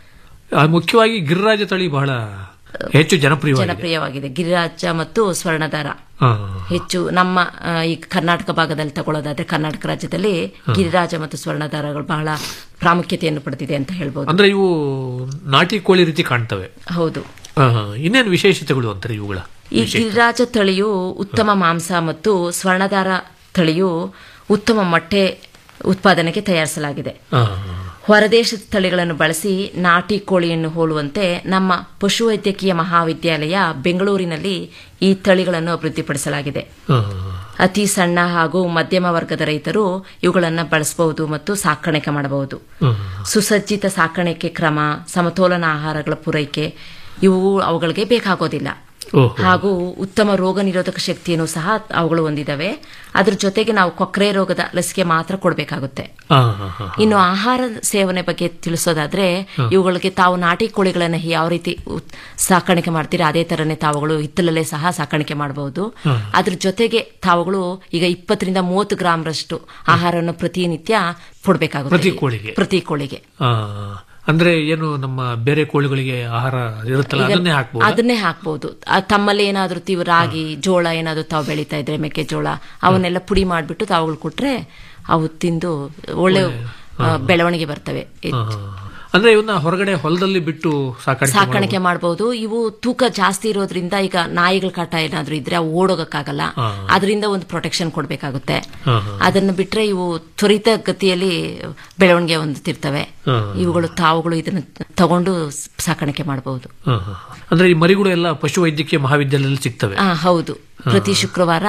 ಆ, ಮುಖ್ಯವಾಗಿ ಗಿರಿರಾಜ ತಳಿ ಬಹಳ ಹೆಚ್ಚು ಜನಪ್ರಿಯವಾಗಿದೆ ಜನಪ್ರಿಯವಾಗಿದೆ ಗಿರಿರಾಜ ಮತ್ತು ಸ್ವರ್ಣದಾರ ಹಾ. ಹೆಚ್ಚು ನಮ್ಮ ಆ, ಈ ಕರ್ನಾಟಕ ಭಾಗದಲ್ಲಿ ತಗೊಳ್ಳೋದಾದ್ರೆ ಕರ್ನಾಟಕ ರಾಜ್ಯದಲ್ಲಿ ಗಿರಿರಾಜ ಮತ್ತು ಸ್ವರ್ಣದಾರಗಳು ಬಹಳ ಪ್ರಾಮುಖ್ಯತೆಯನ್ನು ಪಡೆದಿದೆ ಅಂತ ಹೇಳ್ಬೋದು ಅಂದ್ರೆ ಇವು ನಾಟಿ ಕೋಳಿ ರೀತಿ ಕಾಣ್ತವೆ ಹೌದು ಹಾ, ಹಾ. ಇನ್ನೇನು ವಿಶೇಷತೆಗಳು ಅಂತಾರೆ ಇವುಗಳ ಈ ಗಿರಿರಾಜ ತಳಿಯು ಉತ್ತಮ ಮಾಂಸ ಮತ್ತು ಸ್ವರ್ಣದಾರ ತಳಿಯು ಉತ್ತಮ ಮೊಟ್ಟೆ ಉತ್ಪಾದನೆಗೆ ತಯಾರಿಸಲಾಗಿದೆ ಹಾ. ಹೊರದೇಶದ ತಳಿಗಳನ್ನು ಬಳಸಿ ನಾಟಿ ಕೋಳಿಯನ್ನು ಹೋಲುವಂತೆ ನಮ್ಮ ಪಶುವೈದ್ಯಕೀಯ ಮಹಾವಿದ್ಯಾಲಯ ಬೆಂಗಳೂರಿನಲ್ಲಿ ಈ ತಳಿಗಳನ್ನು ಅಭಿವೃದ್ಧಿಪಡಿಸಲಾಗಿದೆ ಹಾ. ಅತಿ ಸಣ್ಣ ಹಾಗೂ ಮಧ್ಯಮ ವರ್ಗದ ರೈತರು ಇವುಗಳನ್ನು ಬಳಸಬಹುದು ಮತ್ತು ಸಾಕಾಣಿಕೆ ಮಾಡಬಹುದು ಹಾ. ಸುಸಜ್ಜಿತ ಸಾಕಾಣಿಕೆ ಕ್ರಮ ಸಮತೋಲನ ಆಹಾರಗಳ ಪೂರೈಕೆ ಇವು ಅವುಗಳಿಗೆ ಬೇಕಾಗೋದಿಲ್ಲ ಓಹೋ. ಹಾಗೂ ಉತ್ತಮ ರೋಗ ನಿರೋಧಕ ಶಕ್ತಿಯನ್ನು ಸಹ ಅವುಗಳು ಹೊಂದಿದವೆ ಅದ್ರ ಜೊತೆಗೆ ನಾವು ಕೊಕ್ರೆ ರೋಗದ ಲಸಿಕೆ ಮಾತ್ರ ಕೊಡಬೇಕಾಗುತ್ತೆ ಹಾ, ಹಾ, ಹಾ. ಇನ್ನು ಆಹಾರ ಸೇವನೆ ಬಗ್ಗೆ ತಿಳಿಸೋದಾದ್ರೆ ಹ. ಇವುಗಳಿಗೆ ತಾವು ನಾಟಿ ಕೋಳಿಗಳನ್ನ ಯಾವ ರೀತಿ ಉತ್- ಸಾಕಾಣಿಕೆ ಮಾಡ್ತೀರಾ ಅದೇ ತರನೇ ತಾವುಗಳು ಹಿತ್ತಲಲ್ಲೇ ಸಹ ಸಾಕಾಣಿಕೆ ಮಾಡಬಹುದು ಹ. ಅದ್ರ ಜೊತೆಗೆ ತಾವುಗಳು ಈಗ ಇಪ್ಪತ್ತರಿಂದ ಮೂವತ್ತು ಗ್ರಾಮ್ರಷ್ಟು ಆಹಾರವನ್ನು ಪ್ರತಿನಿತ್ಯ ಕೊಡಬೇಕಾಗುತ್ತೆ ಪ್ರತಿ ಕೋಳಿಗೆ? ಪ್ರತಿ ಕೋಳಿಗೆ ಆ, ಅಂದ್ರೆ ಏನು ನಮ್ಮ ಬೇರೆ ಕೋಳಿಗಳಿಗೆ ಆಹಾರ ಇರುತ್ತಲ್ಲ ಈಗ ಅದನ್ನೇ ಹಾಕ್ಬೋದು ಅದನ್ನೇ ಹಾಕ್ಬಹುದು ಆ, ತಮ್ಮಲ್ಲಿ ಏನಾದ್ರೂ ತೀವ್ ರಾಗಿ ಜೋಳ ಏನಾದ್ರೂ ತಾವು ಬೆಳೀತಾ ಇದ್ರೆ ಮೆಕ್ಕೆಜೋಳ ಅವನ್ನೆಲ್ಲ ಪುಡಿ ಮಾಡ್ಬಿಟ್ಟು ತಾವುಗಳು ಕೊಟ್ರೆ ಅವು ತಿಂದು ಒಳ್ಳೆ ಆ, ಬೆಳವಣಿಗೆ ಬರ್ತವೆ ಹಾ, ಹಾ. ಅಂದ್ರೆ ಇವನ್ನ ಹೊರಗಡೆ ಹೊಲದಲ್ಲಿ ಬಿಟ್ಟು ಸಾಕಾಣಿಕೆ ಸಾಕಾಣಿಕೆ ಮಾಡಬಹುದು ಇವು ತೂಕ ಜಾಸ್ತಿ ಇರೋದ್ರಿಂದ ಈಗ ನಾಯಿಗಳ ಕಾಟ ಏನಾದ್ರೂ ಇದ್ರೆ ಅವು ಓಡೋಗಕ್ಕಾಗಲ್ಲ ಹಾ. ಅದರಿಂದ ಒಂದು ಪ್ರೊಟೆಕ್ಷನ್ ಕೊಡ್ಬೇಕಾಗುತ್ತೆ ಹಾ, ಹಾ. ಅದನ್ನು ಬಿಟ್ರೆ ಇವು ತ್ವರಿತ ಗತಿಯಲ್ಲಿ ಬೆಳವಣಿಗೆ ಹೊಂದುತ್ತಿರ್ತವೆ ಹಾ. ಇವುಗಳು ತಾವುಗಳು ಇದನ್ನು ತಗೊಂಡು ಸಾಕಾಣಿಕೆ ಮಾಡಬಹುದು ಹಾ, ಹಾ. ಅಂದ್ರೆ ಈ ಮರಿಗಳು ಎಲ್ಲ ಪಶುವೈದ್ಯಕೀಯ ಮಹಾವಿದ್ಯಾಲಯದಲ್ಲಿ ಸಿಗ್ತವೆ ಆ ಹೌದು ಪ್ರತಿ ಶುಕ್ರವಾರ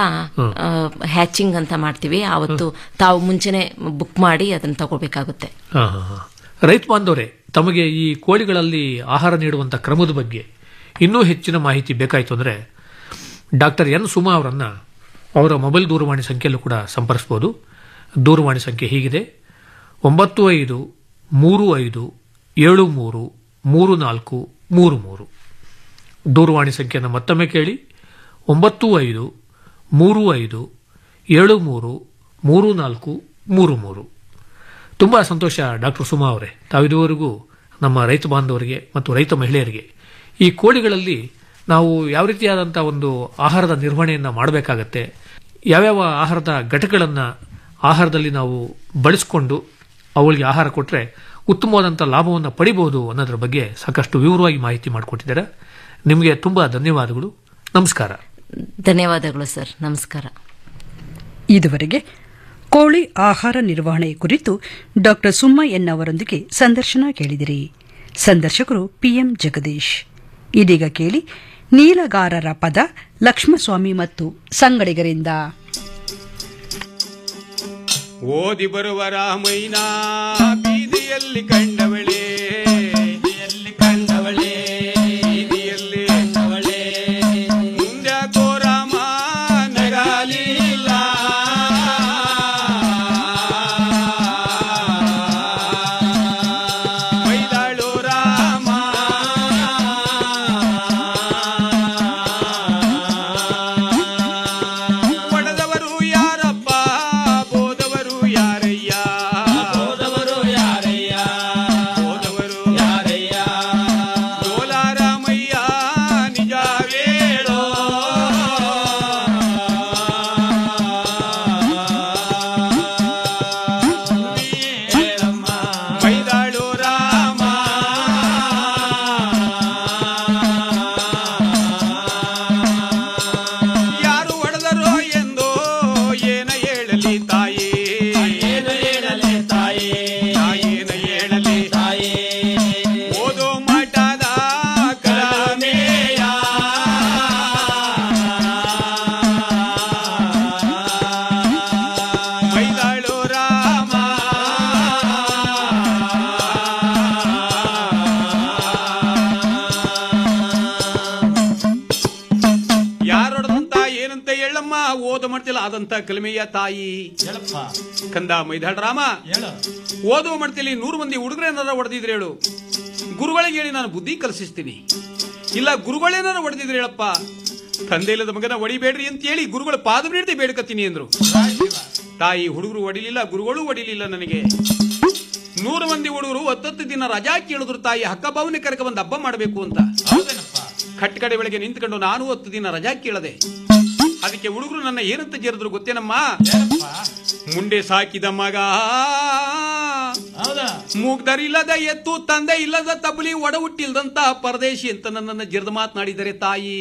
ಹ್ಯಾಚಿಂಗ್ ಅಂತ ಮಾಡ್ತೀವಿ ಅವತ್ತು ತಾವು ಮುಂಚೆನೆ ಬುಕ್ ಮಾಡಿ ಅದನ್ನ ತಗೋಬೇಕಾಗುತ್ತೆ ಹಾ, ಹಾ, ಹಾ. ರೈತ ಬಾಂಧವರೇ ತಮಗೆ ಈ ಕೋಳಿಗಳಲ್ಲಿ ಆಹಾರ ನೀಡುವಂತ ಕ್ರಮದ ಬಗ್ಗೆ ಇನ್ನೂ ಹೆಚ್ಚಿನ ಮಾಹಿತಿ ಬೇಕಾಯಿತು ಅಂದ್ರೆ ಡಾಕ್ಟರ್ ಎನ್ ಸುಮಾ ಅವರನ್ನ ಅವರ ಮೊಬೈಲ್ ದೂರವಾಣಿ ಸಂಖ್ಯೆಯಲ್ಲೂ ಕೂಡ ಸಂಪರ್ಸ್ಬೋದು ದೂರವಾಣಿ ಸಂಖ್ಯೆ ಹೀಗಿದೆ ಒಂಬತ್ತು ಐದು ಮೂರು ಐದು ಏಳು ಮೂರು ಮೂರು ನಾಲ್ಕು ಮೂರು ಮೂರು ದೂರವಾಣಿ ಸಂಖ್ಯೆಯನ್ನು ಮತ್ತೊಮ್ಮೆ ಕೇಳಿ ಒಂಬತ್ತು ಐದು ಮೂರು ಐದು ಏಳು ಮೂರು ಮೂರು ನಾಲ್ಕು ಮೂರು ಮೂರು ತುಂಬ ಸಂತೋಷ ಡಾಕ್ಟರ್ ಸುಮಾ ಅವರೇ ತಾವು ಇದುವರೆಗೂ ನಮ್ಮ ರೈತ ಬಾಂಧವರಿಗೆ ಮತ್ತು ರೈತ ಮಹಿಳೆಯರಿಗೆ ಈ ಕೋಳಿಗಳಲ್ಲಿ ನಾವು ಯಾವ ರೀತಿಯಾದಂಥ ಒಂದು ಆಹಾರದ ನಿರ್ವಹಣೆಯನ್ನು ಮಾಡಬೇಕಾಗತ್ತೆ ಯಾವ್ಯಾವ ಆಹಾರದ ಘಟಕಗಳನ್ನು ಆಹಾರದಲ್ಲಿ ನಾವು ಬಳಸಿಕೊಂಡು ಅವುಗಳಿಗೆ ಆಹಾರ ಕೊಟ್ಟರೆ ಉತ್ತಮವಾದಂಥ ಲಾಭವನ್ನು ಪಡಿಬಹುದು ಅನ್ನೋದ್ರ ಬಗ್ಗೆ ಸಾಕಷ್ಟು ವಿವರವಾಗಿ ಮಾಹಿತಿ ಮಾಡಿಕೊಟ್ಟಿದ್ದಾರೆ ನಿಮಗೆ ತುಂಬ ಧನ್ಯವಾದಗಳು ನಮಸ್ಕಾರ ಧನ್ಯವಾದಗಳು ಸರ್ ನಮಸ್ಕಾರ ಇದುವರೆಗೆ ಕೋಳಿ ಆಹಾರ ನಿರ್ವಹಣೆ ಕುರಿತು ಡಾಕ್ಟರ್ ಸುಮ್ಮ ಎನ್ ಅವರೊಂದಿಗೆ ಸಂದರ್ಶನ ಕೇಳಿದಿರಿ ಸಂದರ್ಶಕರು ಪಿಎಂ ಜಗದೀಶ್ ಇದೀಗ ಕೇಳಿ ನೀಲಗಾರರ ಪದ ಲಕ್ಷ್ಮಸ್ವಾಮಿ ಮತ್ತು ಸಂಗಡಿಗರಿಂದ ಓದಿ ಬರುವ ರಾಮಯ್ಯನ ಬೀದಿಯಲ್ಲಿ ಕಂಡವಳೆ ಬೀದಿಯಲ್ಲಿ ಕಂಡವಳೆ ಬೀದಿಯಲ್ಲಿ ಕಂಡವಳೆ ಮುಂದ್ಯಾಕೋ ರಾಮ ನಗಾಲಿಲ್ಲ ಬೈದಾಳು ರಾಮ ಒಡೆದವರು ಯಾರಪ್ಪ ಬೋದವರು ತಮ್ಮ ಓದು ಮಾಡ್ತಿಲ್ಲ ಆದಂತ ಕಲಿಮೆಯ ತಾಯಿ ಕಂದ ಮೈದಾಳ ರಾಮ ಓದುವ ಮಾಡ್ತಿಲಿ ನೂರು ಮಂದಿ ಹುಡುಗರೇನಾರ ಹೊಡೆದಿದ್ರೆ ಹೇಳು ಗುರುಗಳಿಗೆ ಹೇಳಿ ನಾನು ಬುದ್ಧಿ ಕಲಿಸಿಸ್ತೀನಿ ಇಲ್ಲ ಗುರುಗಳೇನಾರ ಹೊಡೆದಿದ್ರೆ ಹೇಳಪ್ಪ ತಂದೆ ಇಲ್ಲದ ಮಗನ ಹೊಡಿಬೇಡ್ರಿ ಅಂತ ಹೇಳಿ ಗುರುಗಳ ಪಾದ ನೀಡ್ತಿ ಬೇಡ್ಕತ್ತೀನಿ ಅಂದ್ರು ತಾಯಿ ಹುಡುಗರು ಹೊಡಿಲಿಲ್ಲ ಗುರುಗಳು ಹೊಡಿಲಿಲ್ಲ ನನಗೆ ನೂರು ಮಂದಿ ಹುಡುಗರು ಹತ್ತತ್ತು ದಿನ ರಜಾ ಕೇಳಿದ್ರು ತಾಯಿ ಹಕ್ಕ ಭಾವನೆ ಕರೆಕ ಬಂದು ಹಬ್ಬ ಮಾಡಬೇಕು ಅಂತ ಕಟ್ ಕಡೆ ಬೆಳಗ್ಗೆ ನಿಂತ್ಕೊಂಡು ನಾನು ಹತ್ತು ದಿನ ರಜಾ ಕೇಳದೆ ಅದಕ್ಕೆ ಹುಡುಗರು ನನ್ನ ಏನಂತ ಜೇರಿದ್ರು ಗೊತ್ತೇನಮ್ಮ ಮುಂಡೆ ಸಾಕಿದ ಮಗ ಮೂಗ್ದರಿಲ್ಲದ ಎತ್ತು ತಂದೆ ಇಲ್ಲದ ತಬಲಿ ಒಡ ಹುಟ್ಟಿಲ್ದಂತ ಪರದೇಶಿ ಅಂತ ನನ್ನನ್ನು ಜರ್ದ ಮಾತನಾಡಿದರೆ ತಾಯಿ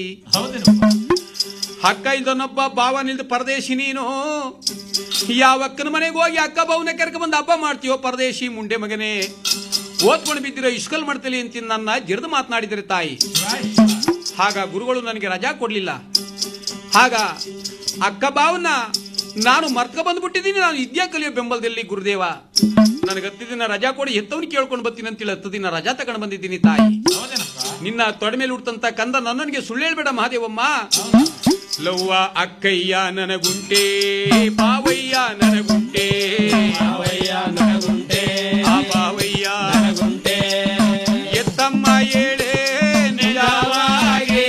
ಅಕ್ಕ ಇಲ್ದನೊಬ್ಬ ಭಾವ ನಿಲ್ದ ಪರದೇಶಿ ನೀನು ಯಾವ ಅಕ್ಕನ ಮನೆಗೆ ಹೋಗಿ ಅಕ್ಕ ಭಾವನೆ ಕರ್ಕ ಬಂದು ಹಬ್ಬ ಮಾಡ್ತೀಯೋ ಪರದೇಶಿ ಮುಂಡೆ ಮಗನೇ ಓದ್ಕೊಂಡು ಬಿದ್ದಿರೋ ಇಸ್ಕಲ್ ಮಾಡ್ತಲಿ ಅಂತ ನನ್ನ ಜರ್ದು ಮಾತನಾಡಿದರೆ ತಾಯಿ ಆಗ ಗುರುಗಳು ನನಗೆ ರಜಾ ಕೊಡ್ಲಿಲ್ಲ ಆಗ ಅಕ್ಕ ಭಾವನ ನಾನು ಮರ್ಕ ಬಂದ್ಬಿಟ್ಟಿದ್ದೀನಿ ನಾನು ವಿದ್ಯಾ ಕಲಿಯೋ ಬೆಂಬಲದಲ್ಲಿ ಗುರುದೇವ ನನಗೆ ಹತ್ತು ದಿನ ರಜಾ ಕೊಡಿ ಎತ್ತವನು ಕೇಳ್ಕೊಂಡು ಬರ್ತೀನಿ ಅಂತೇಳಿ ಹತ್ತು ದಿನ ರಜಾ ತಗೊಂಡು ಬಂದಿದ್ದೀನಿ ತಾಯಿ ನಿನ್ನ ತೊಡೆ ಮೇಲೆ ಹುಟ್ಟಂತ ಕಂದ ನನ್ನನಿಗೆ ಸುಳ್ಳು ಹೇಳ್ಬೇಡ ಮಹಾದೇವಮ್ಮ ಲವ್ವ ಅಕ್ಕಯ್ಯ ನನಗುಂಟೆ ಬಾವಯ್ಯ ನನಗುಂಟೆ ಬಾವಯ್ಯ ನನಗುಂಟೆ ಆ ಬಾವಯ್ಯ ನನಗುಂಟೆ ಎತ್ತಮ್ಮ ಏಳೆ ನಿಜವಾಗಿ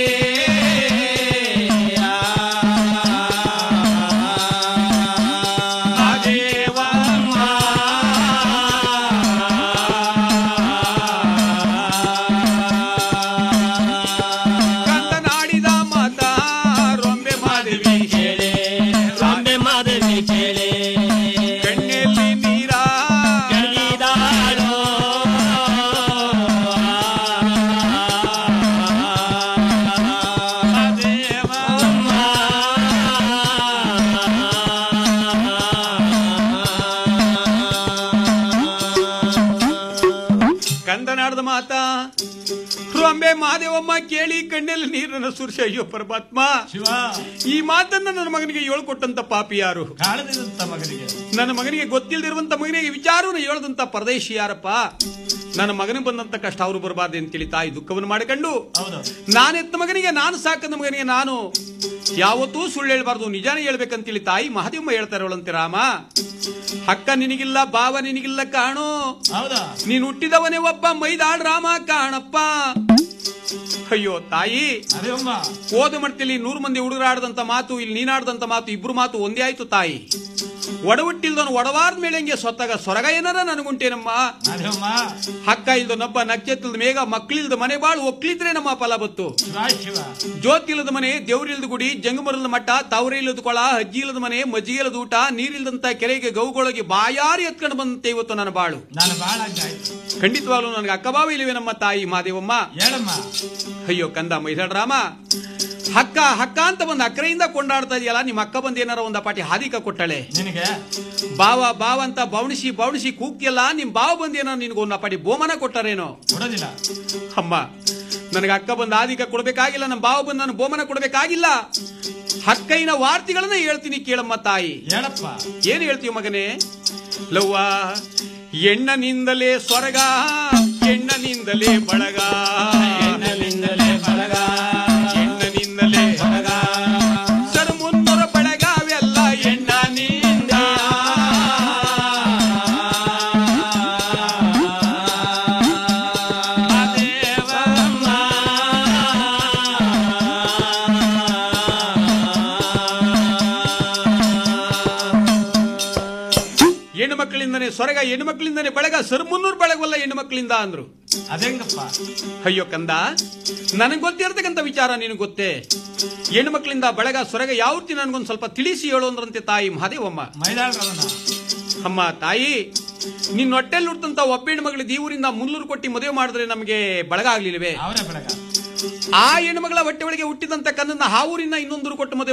ಕಂದನಾಡಿದ ಮಾತ ರೊಂಬೆ ಮಾದೇವಿ ಕೇಳೆ ರೊಂಬೆ ಮಾದೇವಿ ಕೇಳೆ ಕಣ್ಣೆಲ್ಲಿ ನೀರ ಕಂದನಾಡದ ಮಾತ ರೊಂಬೆ ಮಾದೇವಮ್ಮ ಕೇಳಿ ಕಣ್ಣಲ್ಲಿ ನೀರನ್ನು ಸುರಿಸಿ ಅಯ್ಯೋ ಪರಮಾತ್ಮ ಈ ಮಾತನ್ನ ನನ್ನ ಮಗನಿಗೆ ಹೇಳ್ಕೊಟ್ಟಂತ ಪಾಪಿ ಯಾರು ಮಗನಿಗೆ ನನ್ನ ಮಗನಿಗೆ ಗೊತ್ತಿಲ್ಲದಿರುವಂತ ಮಗನಿಗೆ ವಿಚಾರವನ್ನು ಹೇಳದಂತ ಪರದೇಶಿ ಯಾರಪ್ಪ ನನ್ನ ಮಗನಿಗೆ ಬಂದಂತ ಕಷ್ಟ ಅವರು ಬರಬಾರ್ದು ಅಂತೇಳಿ ತಾಯಿ ದುಃಖವನ್ನು ಮಾಡಿಕೊಂಡು ನಾನೆತ್ತ ಮಗನಿಗೆ ನಾನು ಸಾಕದ ಮಗನಿಗೆ ನಾನು ಯಾವತ್ತೂ ಸುಳ್ಳು ಹೇಳ್ಬಾರ್ದು ನಿಜಾನೇ ಹೇಳ್ಬೇಕಂತೇಳಿ ತಾಯಿ ಮಹಾದೇವಮ್ಮ ಹೇಳ್ತಾರೆ ಅವಳಂತೆ ರಾಮ ಅಕ್ಕ ನಿನಗಿಲ್ಲ ಭಾವ ನಿನಗಿಲ್ಲ ಕಾಣು ನೀನು ಹುಟ್ಟಿದವನೇ ಒಬ್ಬ ಮೈದಾಳ್ ರಾಮ ಕಾಣಪ್ಪ ಅಯ್ಯೋ ತಾಯಿ ಓದು ಮಾಡ್ತಿಲಿ ನೂರು ಮಂದಿ ಹುಡುಗರಾಡದಂತ ಮಾತು ಇಲ್ಲಿ ನೀನಾಡದಂತ ಮಾತು ಇಬ್ರು ಮಾತು ಒಂದೇ ಆಯ್ತು ತಾಯಿ ಒಡಹುಟ್ಟಿಲ್ದವನು ಒಡವಾರ್ದ ಮೇಲೆ ಹಂಗೆ ಸೊತ್ತಾಗ ಸೊರಗ ಏನಾರ ನನಗುಂಟೇನಮ್ಮ ಹಕ್ಕ ಇಲ್ದನೊಬ್ಬ ನಕ್ಷತ್ರದ ಮೇಘ ಮಕ್ಳಿಲ್ದ ಮನೆ ಬಾಳು ಒಕ್ಲಿದ್ರೆ ನಮ್ಮ ಫಲ ಬತ್ತು ಜ್ಯೋತಿಲದ ಮನೆ ದೇವ್ರಿಲ್ದ ಗುಡಿ ಜಂಗಮರದ ಮಠ ತಾವ್ರೆ ಇಲ್ಲದ ಕೊಳ ಅಜ್ಜಿ ಇಲ್ಲದ ಮನೆ ಮಜ್ಜಿಗೆ ಇಲ್ಲದ ಊಟ ನೀರಿಲ್ದಂತ ಕೆರೆಗೆ ಗೌಗೊಳಗೆ ಬಾಯಾರಿ ಎತ್ಕೊಂಡು ಬಂದಂತೆ ಇವತ್ತು ನನ್ನ ಬಾಳು ನಾನು ಬಾಳ ಖಂಡಿತವಾಗ್ಲೂ ನನಗೆ ಅಕ್ಕಬಾವ ಇಲ್ಲವೇ ನಮ್ಮ ತಾಯಿ ಮಾದೇವಮ್ಮ ಹೇಳಮ್ಮ ಅಯ್ಯೋ ಕಂದ ಮೈದಾಳ ರಾಮ ಹಕ್ಕ ಹಕ್ಕ ಅಂತ ಬಂದು ಅಕ್ಕರೆಯಿಂದ ಕೊಂಡಾಡ್ತಾ ಇದೆಯಲ್ಲ ನಿಮ್ಮ ಅಕ್ಕ ಬಂದು ಏನಾರ ಒಂದ ಪಾಟಿ ಹಾದಿಕ ಕೊಟ್ಟಳೆ ನಿನಗೆ ಬಾವ ಬಾವ ಅಂತ ಬವಣಿಸಿ ಬವಣಿಸಿ ಕೂಗ್ತಿಯಲ್ಲ ನಿಮ್ ಬಾವ ಬಂದು ಏನಾರ ನಿನ್ಗೆ ಒಂದ ಪಾಟಿ ಬೋಮನ ಕೊಟ್ಟಾರೇನೋ ಕೊಡೋದಿಲ್ಲ ಅಮ್ಮ ನನಗೆ ಅಕ್ಕ ಬಂದು ಆದಿಕ ಕೊಡ್ಬೇಕಾಗಿಲ್ಲ ನಮ್ಮ ಬಾವ ಬಂದು ನಾನು ಬೋಮನ ಕೊಡ್ಬೇಕಾಗಿಲ್ಲ ಹಕ್ಕೈನ ವಾರ್ತೆಗಳನ್ನ ಹೇಳ್ತೀನಿ ಕೇಳಮ್ಮ ತಾಯಿ ಹೇಳಪ್ಪ ಏನ್ ಹೇಳ್ತೀವಿ ಮಗನೇ ಲವ್ವ ಎಣ್ಣನಿಂದಲೇ ಸ್ವರ್ಗ ಎಣ್ಣನಿಂದಲೇ ಬಳಗ ಎಣ್ಣನಿಂದಲೇ ಬಳಗ ಎಣ್ಣನಿಂದಲೇ ಬಳಗ ಸರ್ ಮುನ್ನೂರ ಬಳಗವೆಲ್ಲ ಎಣ್ಣನಿಂದ ಹೆಣ್ಣು ಮಕ್ಕಳಿಂದನೇ ಸ್ವರ್ಗ ಹೆಣ್ಣು ಮಕ್ಕಳಿಂದನೇ ಬಳಗ ಸರ್ ಮುನ್ನೂರು ಬಳಗವಲ್ಲ ಹೆಣ್ಣು ಮಕ್ಕಳಿಂದ ಅಂದ್ರು ಅದೇಂಗಪ್ಪ ಅಯ್ಯೋ ಕಂದ ನನಗೆ ಗೊತ್ತಿರ್ತಕ್ಕಂಥ ವಿಚಾರ ನಿನಗೆ ಗೊತ್ತೇ ಹೆಣ್ಣು ಮಕ್ಕಳಿಂದ ಬಳಗ ಸ್ವರ್ಗ ಯಾವ ರೀತಿ ನನಗೊಂದು ಸ್ವಲ್ಪ ತಿಳಿಸಿ ಹೇಳು ಅಂದ್ರಂತೆ ತಾಯಿ ಮಹಾದೇವಮ್ಮ ಮೈದಾಳರವನ ಅಮ್ಮ ತಾಯಿ ನಿನ್ನ ಹೊಟ್ಟೆಲ್ ಹುಟ್ಟಂತ ಒಬ್ಬ ಹೆಣ್ಣು ಮಗಳಿಗೆ ಈ ಊರಿಂದ ಮುನ್ನೂರು ಕೊಟ್ಟಿ ಮದುವೆ ಮಾಡಿದ್ರೆ ನಮಗೆ ಬಳಗ ಆಗ್ಲಿಲ್ವೇ ಅವರೇ ಬೆಳಗ ಆ ಹೆಣ್ಣು ಮಗಳ ಹೊಟ್ಟೆ ಒಳಗೆ ಹುಟ್ಟಿದಂತ ಕನ್ನನ್ನ ಆ ಊರಿನ ಇನ್ನೊಂದು ಕೊಟ್ಟು ಮದುವೆ